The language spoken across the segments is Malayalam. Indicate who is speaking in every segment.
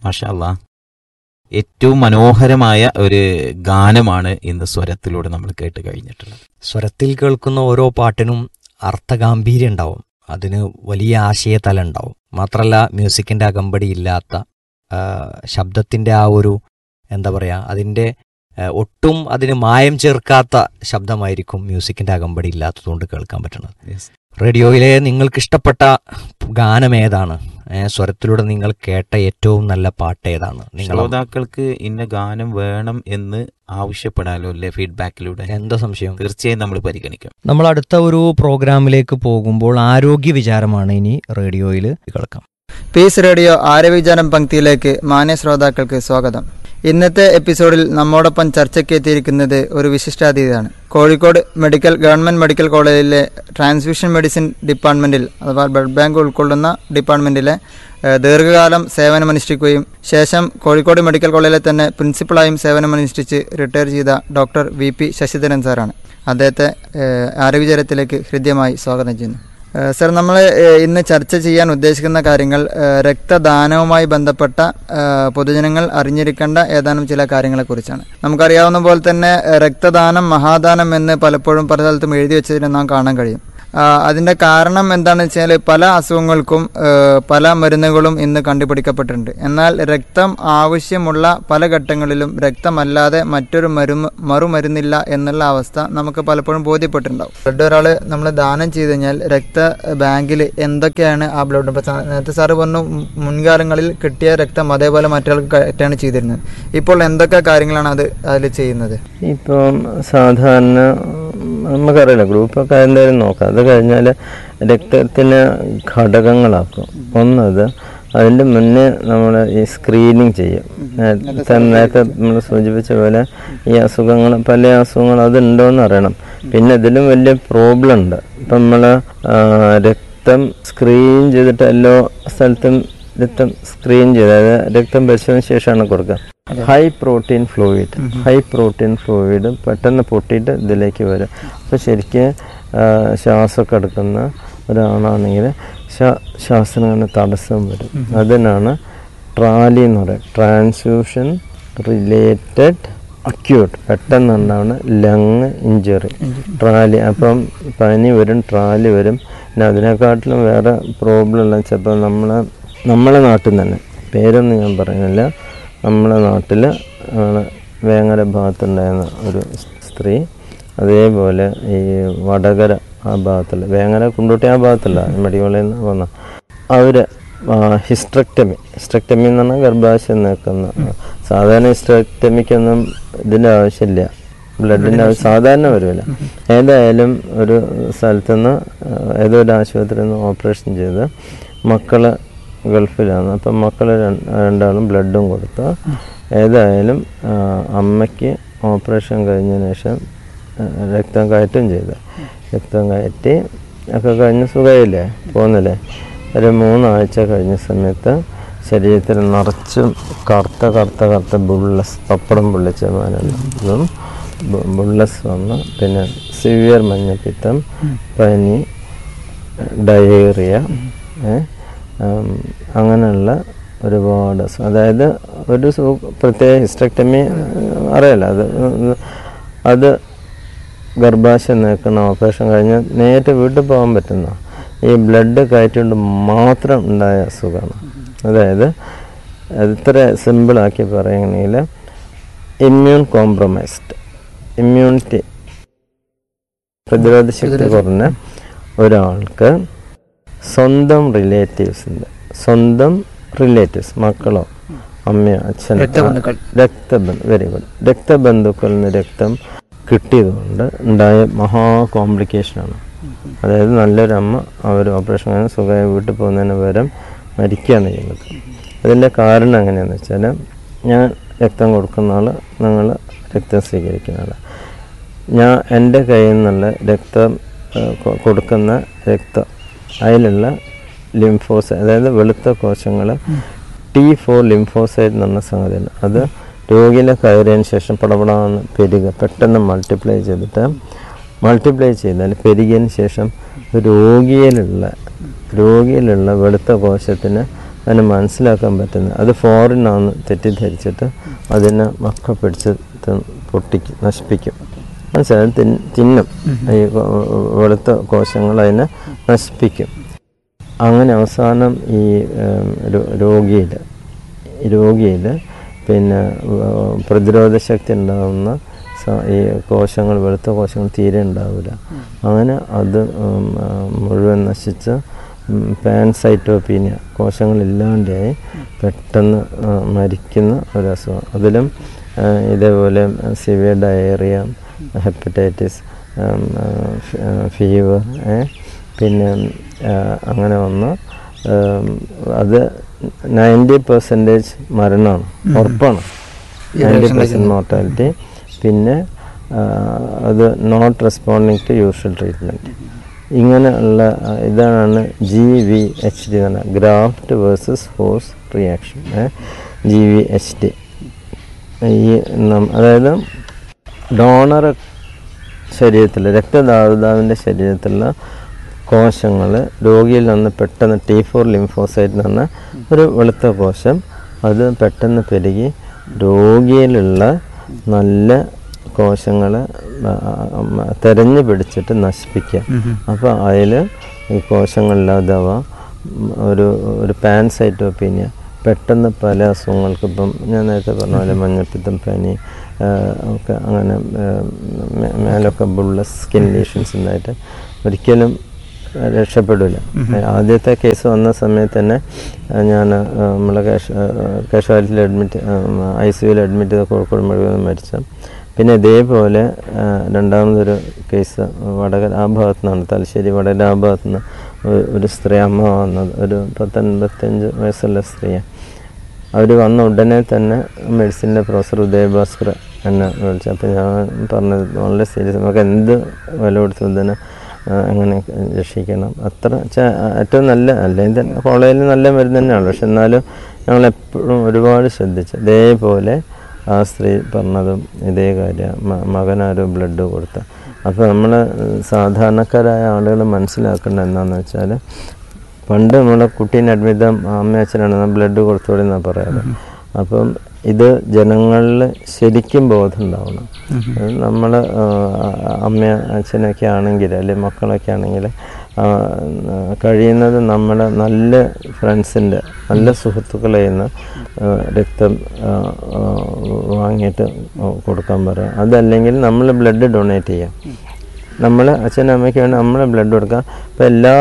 Speaker 1: മാഷാല്ല ഏറ്റവും മനോഹരമായ ഒരു ഗാനമാണ് ഇന്ന് സ്വരത്തിലൂടെ നമ്മൾ കേട്ട് കഴിഞ്ഞിട്ടുള്ളത്
Speaker 2: സ്വരത്തിൽ കേൾക്കുന്ന ഓരോ പാട്ടിനും അർത്ഥഗാംഭീര്യം ഉണ്ടാവും അതിന് വലിയ ആശയതല ഉണ്ടാവും മാത്രമല്ല മ്യൂസിക്കിൻ്റെ അകമ്പടി ഇല്ലാത്ത ആ, ശബ്ദത്തിൻ്റെ ആ ഒരു എന്താ പറയുക അതിൻ്റെ ആ, ഒട്ടും അതിന് മായം ചേർക്കാത്ത ശബ്ദമായിരിക്കും മ്യൂസിക്കിൻ്റെ അകമ്പടി ഇല്ലാത്തതുകൊണ്ട് കേൾക്കാൻ പറ്റുന്നത് റേഡിയോയിലെ നിങ്ങൾക്ക് ഇഷ്ടപ്പെട്ട ഗാനം ഏതാണ് ഏ, സ്വരത്തിലൂടെ നിങ്ങൾ കേട്ട ഏറ്റവും നല്ല പാട്ട് ഏതാണ് നിങ്ങൾ
Speaker 1: ശ്രോതാക്കൾക്ക് ഇന്ന ഗാനം വേണം എന്ന് ആവശ്യപ്പെടാലോ അല്ലേ ഫീഡ്ബാക്കിലൂടെ
Speaker 2: എന്താ സംശയം
Speaker 1: തീർച്ചയായും നമ്മൾ പരിഗണിക്കും
Speaker 2: നമ്മൾ അടുത്ത ഒരു പ്രോഗ്രാമിലേക്ക് പോകുമ്പോൾ ആരോഗ്യ വിചാരമാണ് ഇനി റേഡിയോയിൽ കേൾക്കാം
Speaker 3: പീസ് റേഡിയോ ആരോഗ്യജാനം പങ്ക്തിയിലേക്ക് മാന്യ ശ്രോതാക്കൾക്ക് സ്വാഗതം ഇന്നത്തെ എപ്പിസോഡിൽ നമ്മോടൊപ്പം ചർച്ചയ്ക്ക് എത്തിയിരിക്കുന്നത് ഒരു വിശിഷ്ടാതിഥിയാണ് കോഴിക്കോട് മെഡിക്കൽ ഗവൺമെന്റ് മെഡിക്കൽ കോളേജിലെ ട്രാൻസ്ഫ്യൂഷൻ മെഡിസിൻ ഡിപ്പാർട്ട്മെന്റിൽ അഥവാ ബ്ലഡ് ബാങ്ക് ഉൾക്കൊള്ളുന്ന ഡിപ്പാർട്ട്മെന്റിലെ ഏഹ്, ദീർഘകാലം സേവനമനുഷ്ഠിക്കുകയും ശേഷം കോഴിക്കോട് മെഡിക്കൽ കോളേജിലെ തന്നെ പ്രിൻസിപ്പളായും സേവനമനുഷ്ഠിച്ച് റിട്ടയർ ചെയ്ത ഡോക്ടർ വി പി ശശിധരൻ സാറാണ് അദ്ദേഹത്തെ ഏഹ്, ആരോഗ്യചരത്തിലേക്ക് ഹൃദ്യമായി സ്വാഗതം ചെയ്യുന്നു ഏഹ് സർ നമ്മൾ ഏഹ് ഇന്ന് ചർച്ച ചെയ്യാൻ ഉദ്ദേശിക്കുന്ന കാര്യങ്ങൾ ഏഹ് രക്തദാനവുമായി ബന്ധപ്പെട്ട ഏഹ് പൊതുജനങ്ങൾ അറിഞ്ഞിരിക്കേണ്ട ഏതാനും ചില കാര്യങ്ങളെക്കുറിച്ചാണ് നമുക്കറിയാവുന്ന പോലെ തന്നെ ഏഹ് രക്തദാനം മഹാദാനം എന്ന് പലപ്പോഴും പല സ്ഥലത്തും എഴുതി വെച്ചതിന് നാം കാണാൻ കഴിയും ആഹ് അതിന്റെ കാരണം എന്താണെന്ന് വെച്ചാൽ പല അസുഖങ്ങൾക്കും ഏഹ് പല മരുന്നുകളും ഇന്ന് കണ്ടുപിടിക്കപ്പെട്ടിട്ടുണ്ട് എന്നാൽ രക്തം ആവശ്യമുള്ള പല ഘട്ടങ്ങളിലും രക്തമല്ലാതെ മറ്റൊരു മരുന്ന് മറുമരുന്നില്ല എന്നുള്ള അവസ്ഥ നമുക്ക് പലപ്പോഴും ബോധ്യപ്പെട്ടിട്ടുണ്ടാവും ബ്ലഡ് ഒരാൾ നമ്മൾ ദാനം ചെയ്ത് കഴിഞ്ഞാൽ രക്ത ബാങ്കിൽ എന്തൊക്കെയാണ് ആ ബ്ലഡ് ഇപ്പൊ സാ- നേരത്തെ സാറ് പറഞ്ഞു മു- മുൻകാലങ്ങളിൽ കിട്ടിയ രക്തം അതേപോലെ മറ്റൊരാൾക്ക് കയറ്റാണ് ചെയ്തിരുന്നത് ഇപ്പോൾ എന്തൊക്കെ കാര്യങ്ങളാണ് അത് അതിൽ ചെയ്യുന്നത്
Speaker 4: ഇപ്പം സാധാരണ നമുക്കറിയില്ല ഗ്രൂപ്പൊക്കെ എന്തായാലും നോക്കാം അത് കഴിഞ്ഞാൽ രക്തത്തിന് ഘടകങ്ങളാക്കും ഒന്നത് അതിൻ്റെ മുന്നേ നമ്മൾ ഈ സ്ക്രീനിങ് ചെയ്യും നേരത്തെ നേരത്തെ നമ്മൾ സൂചിപ്പിച്ച പോലെ ഈ അസുഖങ്ങൾ പല അസുഖങ്ങൾ അതുണ്ടോയെന്ന് അറിയണം പിന്നെ ഇതിലും വലിയ പ്രോബ്ലം ഉണ്ട് ഇപ്പം നമ്മൾ രക്തം സ്ക്രീൻ ചെയ്തിട്ട് എല്ലാ സ്ഥലത്തും രക്തം സ്ക്രീൻ ചെയ്ത് അതായത് രക്തം പരിശോധന ശേഷമാണ് കൊടുക്കുക high protein fluid high protein fluid പെട്ടെന്ന് പൊട്ടിയിട്ട് ഇതിലേക്ക് വരും അപ്പോൾ ശരിക്കും ആ, ശ്വാസമൊക്കെ എടുക്കുന്ന ഒരാളാണെങ്കിൽ ശ്വാസത്തിന് തടസ്സം വരും അതിനാണ് ട്രാലി എന്ന് പറയുന്നത് ട്രാൻസ്ഫ്യൂഷൻ റിലേറ്റഡ് അക്യൂട്ട് പെട്ടെന്നുണ്ടാവുന്ന ലങ് ഇഞ്ചുറി ട്രാലി അപ്പം പനി വരും ട്രാലി വരും പിന്നെ അതിനെക്കാട്ടിലും വേറെ പ്രോബ്ലം ഉള്ള ചിലപ്പോൾ നമ്മൾ നമ്മളെ നാട്ടിൽ തന്നെ പേരൊന്നും ഞാൻ പറയുന്നില്ല നമ്മളെ നാട്ടിൽ വേങ്ങര ഭാഗത്തുണ്ടായിരുന്ന ഒരു സ്ത്രീ അതേപോലെ ഈ വടകര ആ ഭാഗത്തുള്ള വേങ്ങര കുണ്ടൂട്ടി ആ ഭാഗത്തുള്ള മെഡിക്കോളിൽ നിന്ന് വന്ന അവർ ഹിസ്ട്രക്ടമി ഹിസ്ട്രക്ടമി എന്ന് പറഞ്ഞാൽ ഗർഭാശയം നീക്കുന്ന സാധാരണ ഹിസ്ട്രക്ടമിക്കൊന്നും ഇതിൻ്റെ ആവശ്യമില്ല ബ്ലഡിൻ്റെ ആവശ്യം സാധാരണ വരുമല്ല ഏതായാലും ഒരു സ്ഥലത്തുനിന്ന് ഏതോ ഒരു ആശുപത്രിയിൽ നിന്ന് ഓപ്പറേഷൻ ചെയ്ത് മക്കൾ ഗൾഫിലാണ് അപ്പം മക്കൾ രണ്ടാളും ബ്ലഡും കൊടുത്തു ഏതായാലും ആ, അമ്മയ്ക്ക് ഓപ്പറേഷൻ കഴിഞ്ഞതിന് ശേഷം ആ, രക്തം കയറ്റും ചെയ്തു രക്തം കയറ്റി ഒക്കെ കഴിഞ്ഞ് സുഖമായില്ലേ പോകുന്നില്ലേ ഒരു മൂന്നാഴ്ച കഴിഞ്ഞ സമയത്ത് ശരീരത്തിൽ നിറച്ചും കറുത്ത കറുത്ത കറുത്ത ബുള്ളസ് പപ്പടം പൊള്ളിച്ച മാനുള്ളതും ബുള്ളസ് വന്ന് പിന്നെ സിവിയർ മഞ്ഞപ്പിത്തം പനി ഡയേറിയ ഏ, ഉം, അങ്ങനെയുള്ള ഒരുപാട് അസു- അതായത് ഒരു സു- പ്രത്യേക ഹിസ്റ്റക്ടമി അറിയാലോ അത് ഉം, അത് ഗർഭാശയം നീക്കുന്ന ഓപ്പറേഷൻ കഴിഞ്ഞ് നേരിട്ട് വീട്ടിൽ പോകാൻ പറ്റുന്ന ഈ ബ്ലഡ് കയറ്റുകൊണ്ട് മാത്രം ഉണ്ടായ അസുഖമാണ് അതായത് അത് ഇത്ര സിമ്പിളാക്കി പറയുകയാണെങ്കിൽ ഇമ്മ്യൂൺ കോംപ്രമൈസ്ഡ് ഇമ്മ്യൂണിറ്റി പ്രതിരോധ ശക്തി കുറഞ്ഞ ഒരാൾക്ക് സ്വന്തം റിലേറ്റീവ്സിൻ്റെ സ്വന്തം റിലേറ്റീവ്സ് മക്കളോ അമ്മയോ അച്ഛനോ
Speaker 3: രക്തബന്ധുക്കൾ.
Speaker 4: രക്തബന്ധു വെരി ഗുഡ് രക്തബന്ധുക്കളിൽ നിന്ന് രക്തം കിട്ടിയതുകൊണ്ട് ഉണ്ടായ മഹാ കോംപ്ലിക്കേഷനാണ് അതായത് നല്ലൊരു അമ്മ അവർ ഓപ്പറേഷൻ കഴിഞ്ഞ് സുഖമായി വീട്ടിൽ പോകുന്നതിന് പകരം മരിക്കുകയാണ് ചെയ്യുന്നത് അതിൻ്റെ കാരണം എങ്ങനെയാണെന്ന് വെച്ചാൽ ഞാൻ രക്തം കൊടുക്കുന്ന ആൾ നിങ്ങൾ രക്തം സ്വീകരിക്കുന്ന ആൾ ഞാൻ എൻ്റെ കയ്യിൽ നിന്നുള്ള രക്തം ഏഹ്, കൊ- കൊടുക്കുന്ന രക്തം അതിലുള്ള ലിംഫോസൈഡ് അതായത് വെളുത്ത കോശങ്ങൾ ടി ഫോർ ലിംഫോസൈഡ് എന്ന് പറഞ്ഞ സംഗതിയാണ് അത് രോഗിയിലെ കയറിയതിന് ശേഷം പടപടാന്ന് പെരുക പെട്ടെന്ന് മൾട്ടിപ്ലൈ ചെയ്തിട്ട് മൾട്ടിപ്ലൈ ചെയ്താൽ പെരുകിയതിന് ശേഷം രോഗിയിലുള്ള രോഗിയിലുള്ള വെളുത്ത കോശത്തിന് അതിനെ മനസ്സിലാക്കാൻ പറ്റുന്നത് അത് ഫോറിനാന്ന് തെറ്റിദ്ധരിച്ചിട്ട് അതിനെ മക്ക പിടിച്ച് തി- പൊട്ടിക്കും നശിപ്പിക്കും മനസ്സിലായി തിൻ- തിന്നും ഈ കൊ- വെളുത്ത കോശങ്ങൾ അതിനെ നശിപ്പിക്കും അങ്ങനെ അവസാനം ഈ രോഗിയിൽ രോഗിയിൽ പിന്നെ ഏഹ്, പ്രതിരോധ ശക്തി ഉണ്ടാകുന്ന സ- ഈ കോശങ്ങൾ വെളുത്ത കോശങ്ങൾ തീരെ ഉണ്ടാവില്ല അങ്ങനെ അത് ഉം, ആ, മുഴുവൻ നശിച്ച് പാൻസൈറ്റോപീനിയ കോശങ്ങളില്ലാണ്ടായി പെട്ടെന്ന് ആ, മരിക്കുന്ന ഒരു അസുഖം അതിലും ആ, ഇതേപോലെ സിവിയർ ഡയേറിയ ഹെപ്പറ്റൈറ്റിസ് ഫീവർ പിന്നെ ആ, അങ്ങനെ വന്ന് ഉം, അത് നയൻറ്റി പെർസെൻറ്റേജ് മരണമാണ് ഉറപ്പാണ് നയൻറ്റി പെർസെൻറ്റ് മോർട്ടാലിറ്റി പിന്നെ ആ, അത് not responding to usual treatment ഇങ്ങനെയുള്ള ആ, ഇതാണ് ജി വി എച്ച് ഡി എന്ന് പറഞ്ഞാൽ graft versus force reaction G V H D ഈ നം- അതായത് ഡോണർ ശരീരത്തിൽ രക്തദാതാവിൻ്റെ ശരീരത്തിലുള്ള കോശങ്ങൾ രോഗിയിൽ നിന്ന് പെട്ടെന്ന് ടി ഫോർ ലിംഫോസൈറ്റ് എന്ന് പറഞ്ഞ ഒരു വെളുത്ത കോശം അത് പെട്ടെന്ന് പെരുകി രോഗിയിലുള്ള നല്ല കോശങ്ങൾ തെരഞ്ഞു പിടിച്ചിട്ട് നശിപ്പിക്കുക അപ്പോൾ അതിൽ ഈ കോശങ്ങളില്ലാതാവുക ഉം, ഒരു ഒരു പാൻസൈറ്റോപ്പീനിയ പെട്ടെന്ന് പല അസുഖങ്ങൾക്ക് ഇപ്പം ഞാൻ നേരത്തെ പറഞ്ഞ പോലെ മഞ്ഞപ്പിത്തം പനി ആ, ഒക്കെ അങ്ങനെ ആ, മേ- മേലൊക്കെ ബുള്ള സ്കിൻ ലീഷൻസ് ഉണ്ടായിട്ട് ഒരിക്കലും രക്ഷപ്പെടില്ല ആദ്യത്തെ കേസ് വന്ന സമയത്ത് തന്നെ ഞാൻ നമ്മളെ കാഷ് കാഷ്വാലിറ്റിയിൽ അഡ്മിറ്റ് ഐ സിയുയിൽ അഡ്മിറ്റ് ചെയ്ത കോഴിക്കോട് മുഴുവൻ മരിച്ച പിന്നെ ഇതേപോലെ ആ, രണ്ടാമതൊരു കേസ് വടകര ആ ഭാഗത്തു നിന്നാണ് തലശ്ശേരി വടകര ആ ഭാഗത്തു നിന്ന് ഒരു- ഒരു സ്ത്രീ അമ്മ വന്നത് ഒരു പത്തൊൻപത്തഞ്ച് വയസ്സുള്ള സ്ത്രീയാണ് അവർ വന്ന ഉടനെ തന്നെ മെഡിസിൻ്റെ പ്രൊഫസർ ഉദയഭാസ്കർ എന്നെ വിളിച്ചു അപ്പോൾ ഞാൻ പറഞ്ഞത് വളരെ സീരിയസ് നമുക്ക് എന്ത് വില കൊടുത്തു ഇതിനെ ആ, എങ്ങനെ രക്ഷിക്കണം അത്ര ച- ഏറ്റവും നല്ല അല്ലെങ്കിൽ തന്നെ കോളേജിൽ നല്ല മരുന്ന് തന്നെയാണ് പക്ഷെ എന്നാലും ഞങ്ങൾ എപ്പോഴും ഒരുപാട് ശ്രദ്ധിച്ചു ഇതേപോലെ ആ സ്ത്രീ പറഞ്ഞതും ഇതേ കാര്യം മ- മകനാരോ ബ്ലഡ് കൊടുത്ത അപ്പോൾ നമ്മൾ സാധാരണക്കാരായ ആളുകൾ മനസ്സിലാക്കേണ്ടത് എന്താണെന്ന് വെച്ചാൽ പണ്ട് നമ്മളെ കുട്ടീനെ അഡ്മിറ്റ് അമ്മ അച്ഛനാണ് ബ്ലഡ് കൊടുത്തോടെ എന്നാണ് പറയാറ് അപ്പം ഇത് ജനങ്ങളിൽ ശരിക്കും ബോധം ഉണ്ടാവണം നമ്മൾ അമ്മ അച്ഛനൊക്കെ ആണെങ്കിൽ അല്ലെങ്കിൽ മക്കളൊക്കെ ആണെങ്കിൽ ആ, കഴിയുന്നത് നമ്മുടെ നല്ല ഫ്രണ്ട്സിൻ്റെ നല്ല സുഹൃത്തുക്കളെ നിന്ന് ആ, രക്തം ആ, ആ, വാങ്ങിയിട്ട് കൊടുക്കാൻ പറയാം അതല്ലെങ്കിൽ നമ്മൾ ബ്ലഡ് ഡൊണേറ്റ് ചെയ്യാം നമ്മൾ അച്ഛനും അമ്മയ്ക്ക് വേണ്ടി നമ്മൾ ബ്ലഡ് കൊടുക്കാം അപ്പോൾ എല്ലാ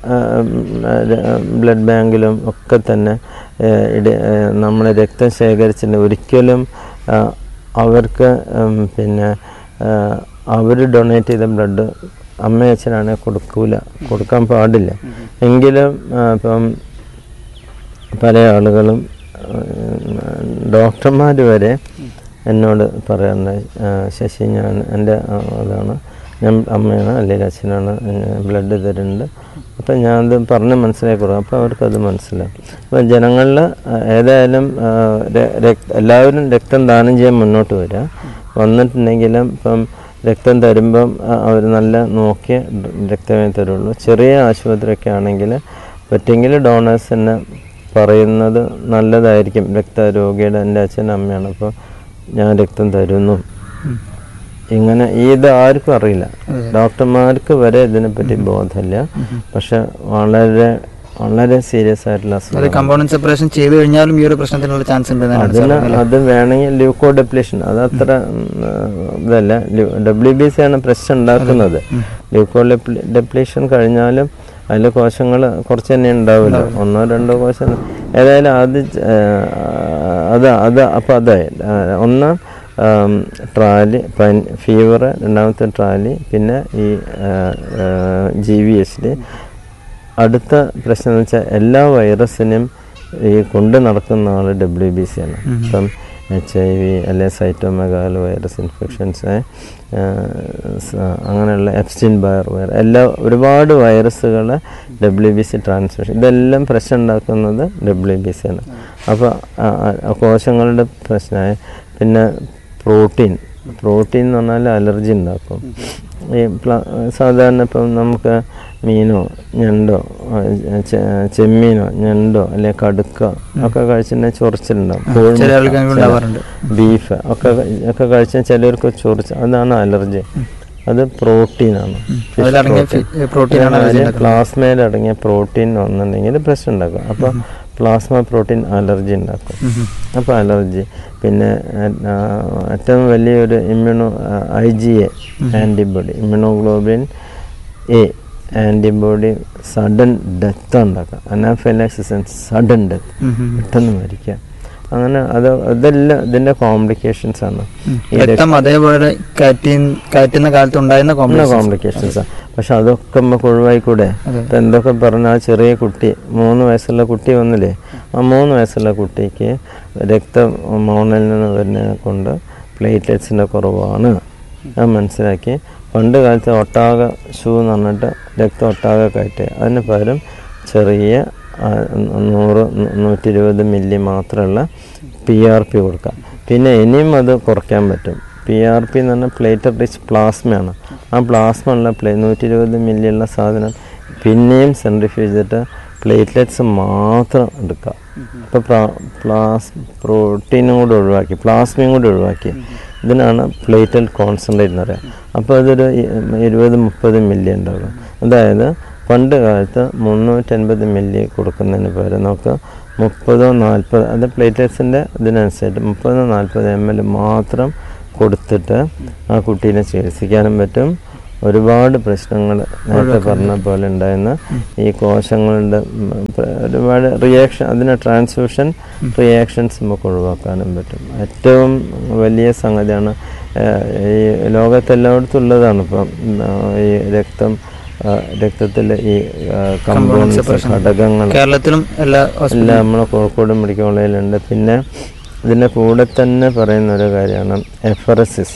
Speaker 4: ബ്ലഡ് ബാങ്കിലും ഒക്കെ തന്നെ നമ്മൾ രക്തം ശേഖരിച്ചിട്ട് ഒരിക്കലും ആ, അവർക്ക് ഉം, പിന്നെ അവർ ഡൊണേറ്റ് ചെയ്ത ബ്ലഡ് അമ്മ അച്ഛനാണെങ്കിൽ കൊടുക്കൂല കൊടുക്കാൻ പാടില്ല എങ്കിലും ആ, ഇപ്പം പല ആളുകളും ഡോക്ടർമാർ വരെ എന്നോട് പറയാറുണ്ട് ആ, ശശി ഞാൻ എൻ്റെ ആ, അതാണ് ഞാൻ അമ്മയാണ് അല്ലെങ്കിൽ അച്ഛനാണ് ബ്ലഡ് തരുന്നുണ്ട് അപ്പം ഞാനത് പറഞ്ഞ് മനസ്സിലാക്കി കൊടുക്കും അപ്പോൾ അവർക്കത് മനസ്സിലാവും അപ്പം ജനങ്ങളിൽ ഏതായാലും ആ, ര- രക്ത- എല്ലാവരും രക്തം ദാനം ചെയ്യാൻ മുന്നോട്ട് വരിക വന്നിട്ടുണ്ടെങ്കിലും ഇപ്പം രക്തം തരുമ്പം അവർ നല്ല നോക്കിയ രക്തമേ തരുള്ളൂ ചെറിയ ആശുപത്രിയൊക്കെ ആണെങ്കിൽ പറ്റുമെങ്കിൽ ഡോണേഴ്സ് തന്നെ പറയുന്നത് നല്ലതായിരിക്കും രക്തരോഗിയുടെ എൻ്റെ അച്ഛൻ അമ്മയാണ് അപ്പോൾ ഞാൻ രക്തം തരുന്നു ഇങ്ങനെ ഇത് ആർക്കും അറിയില്ല ഡോക്ടർമാർക്ക് വരെ ഇതിനെപ്പറ്റി ബോധമില്ല പക്ഷെ വളരെ വളരെ സീരിയസ് ആയിട്ടുള്ള
Speaker 3: അത്
Speaker 4: അസുഖം
Speaker 3: കമ്പോണന്റ് സെപ്പറേഷൻ ചെയ്തു കഴിഞ്ഞാലും ഈ ഒരു പ്രശ്നത്തിനുള്ള ചാൻസ് ഉണ്ട് എന്നാണ്
Speaker 4: അതിന് അത് വേണമെങ്കിൽ ല്യൂക്കോ ഡെപ്ലേഷൻ അത് അത്ര ഉം, ഇതല്ല ഡബ്ല്യു ബി സി ആണ് പ്രശ്നം ഉണ്ടാക്കുന്നത് ല്യൂക്കോ ഡെപ്ലേഷൻ കഴിഞ്ഞാലും അതിൽ കോശങ്ങൾ കുറച്ച് തന്നെ ഉണ്ടാവില്ല ഒന്നോ രണ്ടോ കോശം ഏതായാലും അത് ച- ആ, അത് അത് അപ്പം അതായി ആ, ഒന്ന് ആം, ട്രാലി പൻ ഫീവർ രണ്ടാമത്തെ ട്രാലി പിന്നെ ഈ ജി വി എച്ച് ഡി അടുത്ത പ്രശ്നം എന്ന് വെച്ചാൽ എല്ലാ വൈറസിനും ഈ കൊണ്ട് നടക്കുന്ന ആൾ ഡബ്ല്യു ബി സി ആണ് ഇപ്പം എച്ച് ഐ വി അല്ലെ സൈറ്റോമെഗാൽ വൈറസ് ഇൻഫെക്ഷൻസ് അങ്ങനെയുള്ള എപ്സ്റ്റീൻ ബയർ വൈറസ് എല്ലാ ഒരുപാട് വൈറസുകൾ ഡബ്ല്യു ബി സി ട്രാൻസ്മിഷൻ ഇതെല്ലാം പ്രശ്നം ഉണ്ടാക്കുന്നത് ഡബ്ല്യു ബി സി ആണ് അപ്പോൾ കോശങ്ങളുടെ പ്രശ്നമായ പിന്നെ പ്രോട്ടീൻ പ്രോട്ടീൻ എന്ന് പറഞ്ഞാൽ അലർജി ഉണ്ടാക്കും ഈ പ്ല സാധാരണ ഇപ്പം നമുക്ക് മീനോ ഞണ്ടോ ആ, ചെ- ചെമ്മീനോ ഞണ്ടോ അല്ലെ കടുക്ക ഒക്കെ കഴിച്ചിട്ടുണ്ടെങ്കിൽ ചൊറിച്ചിലുണ്ടാവും
Speaker 3: ചില ആൾക്ക് അങ്ങനെ ഉണ്ടാവാറുണ്ട്
Speaker 4: ബീഫ് ഒക്കെ ഒക്കെ കഴിച്ചാൽ ചിലർക്ക് ചൊറിച്ച് അതാണ് അലർജി അത് പ്രോട്ടീനാണ്
Speaker 3: അതിലടങ്ങിയ പ്രോട്ടീനാണ് അലർജി ഉണ്ടാക്കുന്നത്.
Speaker 4: പ്ലാസ്മയിൽ അടങ്ങിയ പ്രോട്ടീൻ വന്നിട്ടുണ്ടെങ്കിൽ പ്രശ്നം ഉണ്ടാക്കും അപ്പോൾ പ്ലാസ്മ പ്രോട്ടീൻ അലർജി ഉണ്ടാക്കും അപ്പോൾ അലർജി പിന്നെ ആ, ഏറ്റവും വലിയൊരു immuno I G A antibody immunoglobin A antibody sudden death ഉണ്ടാക്കാം അനാഫൈലാക്സിസ് സഡൻ ഡെത്ത്
Speaker 3: ഉം, ഉം, ഉം.
Speaker 4: പെട്ടെന്ന് മരിക്കാം അങ്ങനെ അത് അതെല്ലാം ഇതിൻ്റെ കോംപ്ലിക്കേഷൻസ് ആണ് ഈ
Speaker 3: രക്തം അതേപോലെ കയറ്റി കയറ്റുന്ന കാലത്ത് ഉണ്ടായിരുന്ന കോംപ്ലക്സ്
Speaker 4: കോംപ്ലിക്കേഷൻസ് പക്ഷെ അതൊക്കെ നമുക്ക് ഒഴിവായിക്കൂടെ
Speaker 3: അതെ.
Speaker 4: ഇപ്പം എന്തൊക്കെ പറഞ്ഞാൽ ആ ചെറിയ കുട്ടി മൂന്ന് വയസ്സുള്ള കുട്ടി വന്നില്ലേ ആ മൂന്ന് വയസ്സുള്ള കുട്ടിക്ക് രക്തം മോണിൽ നിന്ന് വരുന്നതിനെ കൊണ്ട് പ്ലേറ്റ്ലെറ്റ്സിൻ്റെ കുറവാണ് അത് മനസ്സിലാക്കി പണ്ട് കാലത്ത് ഒട്ടാക ഷൂ എന്ന് പറഞ്ഞിട്ട് രക്തം ഒട്ടാക കയറ്റുക അതിന് പകരം ചെറിയ ആ, നൂറ് നൂ- നൂറ്റി ഇരുപത് മില്ലി മാത്രമുള്ള പി ആർ പി കൊടുക്കാം പിന്നെ ഇനിയും അത് കുറയ്ക്കാൻ പറ്റും പി ആർ പി എന്ന് പറഞ്ഞാൽ പ്ലേറ്റർ റിച്ച് പ്ലാസ്മയാണ് ആ പ്ലാസ്മ ഉള്ള പ്ലേ നൂറ്റി ഇരുപത് മില്ലി ഉള്ള സാധനം പിന്നെയും സെൻട്രിഫ്യൂജ് ചെയ്തിട്ട് പ്ലേറ്റ്ലെറ്റ്സ് മാത്രം എടുക്കുക അപ്പോൾ പ്ലാസ് പ്രോട്ടീനും കൂടെ ഒഴിവാക്കി പ്ലാസ്മയും കൂടെ ഒഴിവാക്കി ഇതിനാണ് പ്ലേറ്റൽ കോൺസെൻട്രേറ്റ് എന്ന് പറയുക അപ്പോൾ അതൊരു ഇ- ഇരുപത് മുപ്പത് മില്ലി ഉണ്ടാകും അതായത് പണ്ട് കാലത്ത് മുന്നൂറ്റൻപത് മില്ലി കൊടുക്കുന്നതിന് പകരം നമുക്ക് മുപ്പതോ നാൽപ്പതോ അത് പ്ലേറ്റ്ലെറ്റ്സിൻ്റെ ഇതിനനുസരിച്ച് മുപ്പതോ നാൽപ്പത് എം എൽ മാത്രം കൊടുത്തിട്ട് ആ കുട്ടീനെ ചികിത്സിക്കാനും പറ്റും ഒരുപാട് പ്രശ്നങ്ങൾ നേരത്തെ പറഞ്ഞ പോലെ ഉണ്ടായിരുന്ന ഈ കോശങ്ങളുടെ ഉം, പ്ര- ഒരുപാട് റിയാക്ഷൻ അതിന് ട്രാൻസ്ഫ്യൂഷൻ റിയാക്ഷൻസ് നമുക്ക് ഒഴിവാക്കാനും പറ്റും ഏറ്റവും വലിയ സംഗതിയാണ് ഏഹ്, ഈ ലോകത്തെല്ലായിടത്തും ഉള്ളതാണ് ഇപ്പം ഉം, ആ, ഈ രക്തം രക്തത്തിലെ ഈ കമ്പോണൻസ് ഘടകങ്ങൾ
Speaker 3: കേരളത്തിലും എല്ലാ
Speaker 4: എല്ലാം നമ്മളെ കോഴിക്കോട് മെഡിക്കൽ കോളേജിലുണ്ട് പിന്നെ ഇതിൻ്റെ കൂടെ തന്നെ പറയുന്ന ഒരു കാര്യമാണ് എഫറസിസ്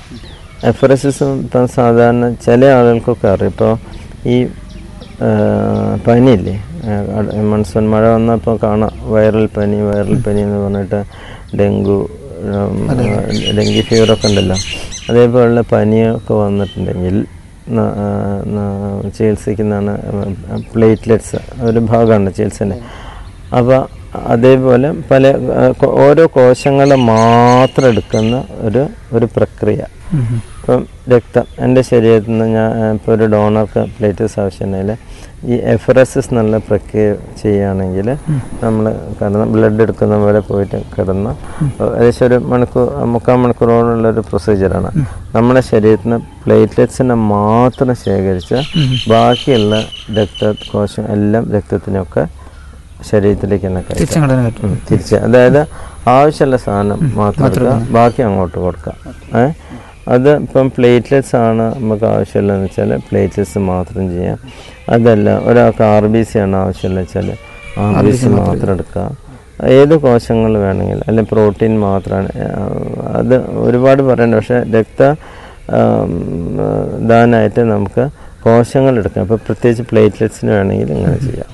Speaker 4: എഫറസിസ് ഇപ്പം സാധാരണ ചില ആളുകൾക്കൊക്കെ അറിയാം ഇപ്പോൾ ഈ ആ, പനിയില്ലേ മൺസൂൺ മഴ വന്നപ്പോൾ കാണാം വൈറൽ പനി വൈറൽ പനി എന്ന് പറഞ്ഞിട്ട് ഡെങ്കു ഉം, ഡെങ്കി ഫീവറൊക്കെ ഉണ്ടല്ലോ അതേപോലുള്ള പനിയൊക്കെ വന്നിട്ടുണ്ടെങ്കിൽ ന- ആ, ന- ചികിത്സിക്കുന്നതാണ് പ്ലേറ്റ്ലെറ്റ്സ് ഒരു ഭാഗമാണ് ചികിത്സേൻ്റെ അപ്പോൾ അതേപോലെ പല ആ, കൊ- ഓരോ കോശങ്ങൾ മാത്രം എടുക്കുന്ന ഒരു ഒരു പ്രക്രിയ ഇപ്പം രക്തം എൻ്റെ ശരീരത്തിൽ നിന്ന് ഞാൻ ഇപ്പോൾ ഒരു ഡോണർക്ക് പ്ലേറ്റസ് ആവശ്യമുണ്ടെങ്കിൽ ഈ എഫറസിസ് എന്നുള്ള പ്രക്രിയ ചെയ്യുകയാണെങ്കിൽ നമ്മൾ കിടന്ന് ബ്ലഡ് എടുക്കുന്ന പോലെ പോയിട്ട് കിടന്ന് ഏകദേശം ഒരു മണിക്കൂർ മുക്കാൽ മണിക്കൂറോളമുള്ള ഒരു പ്രൊസീജിയറാണ് നമ്മുടെ ശരീരത്തിൽ നിന്ന് പ്ലേറ്റ്ലെറ്റ്സിനെ മാത്രം ശേഖരിച്ച് ബാക്കിയുള്ള രക്തകോശം എല്ലാം രക്തത്തിനൊക്കെ ശരീരത്തിലേക്ക് തന്നെ കയറ്റുക
Speaker 3: തിരിച്ചങ്ങോട്ട് തന്നെ പറ്റും
Speaker 4: ഉം, തിരിച്ച് അതായത് ആവശ്യമുള്ള സാധനം മാത്രം എടുക്കുക ബാക്കി അങ്ങോട്ട് കൊടുക്കുക ഏ അത് ഇപ്പം പ്ലേറ്റ്ലെറ്റ്സ് ആണ് നമുക്ക് ആവശ്യമുള്ളതെന്ന് വെച്ചാൽ പ്ലേറ്റ്ലെറ്റ്സ് മാത്രം ചെയ്യാം അതല്ല ഒരാൾക്ക് ആർ ബി സി ആണ് ആവശ്യമുള്ളത് വെച്ചാൽ ആർ ബി സി മാത്രം എടുക്കുക ഏത് കോശങ്ങൾ വേണമെങ്കിലും അല്ലെങ്കിൽ പ്രോട്ടീൻ മാത്രമാണ് ആ, അത് ഒരുപാട് പറയണ്ട പക്ഷേ രക്ത ആം, ദാനമായിട്ട് നമുക്ക് കോശങ്ങൾ എടുക്കാം അപ്പോൾ പ്രത്യേകിച്ച് പ്ലേറ്റ്ലെറ്റ്സിന് വേണമെങ്കിൽ ഇങ്ങനെ ചെയ്യാം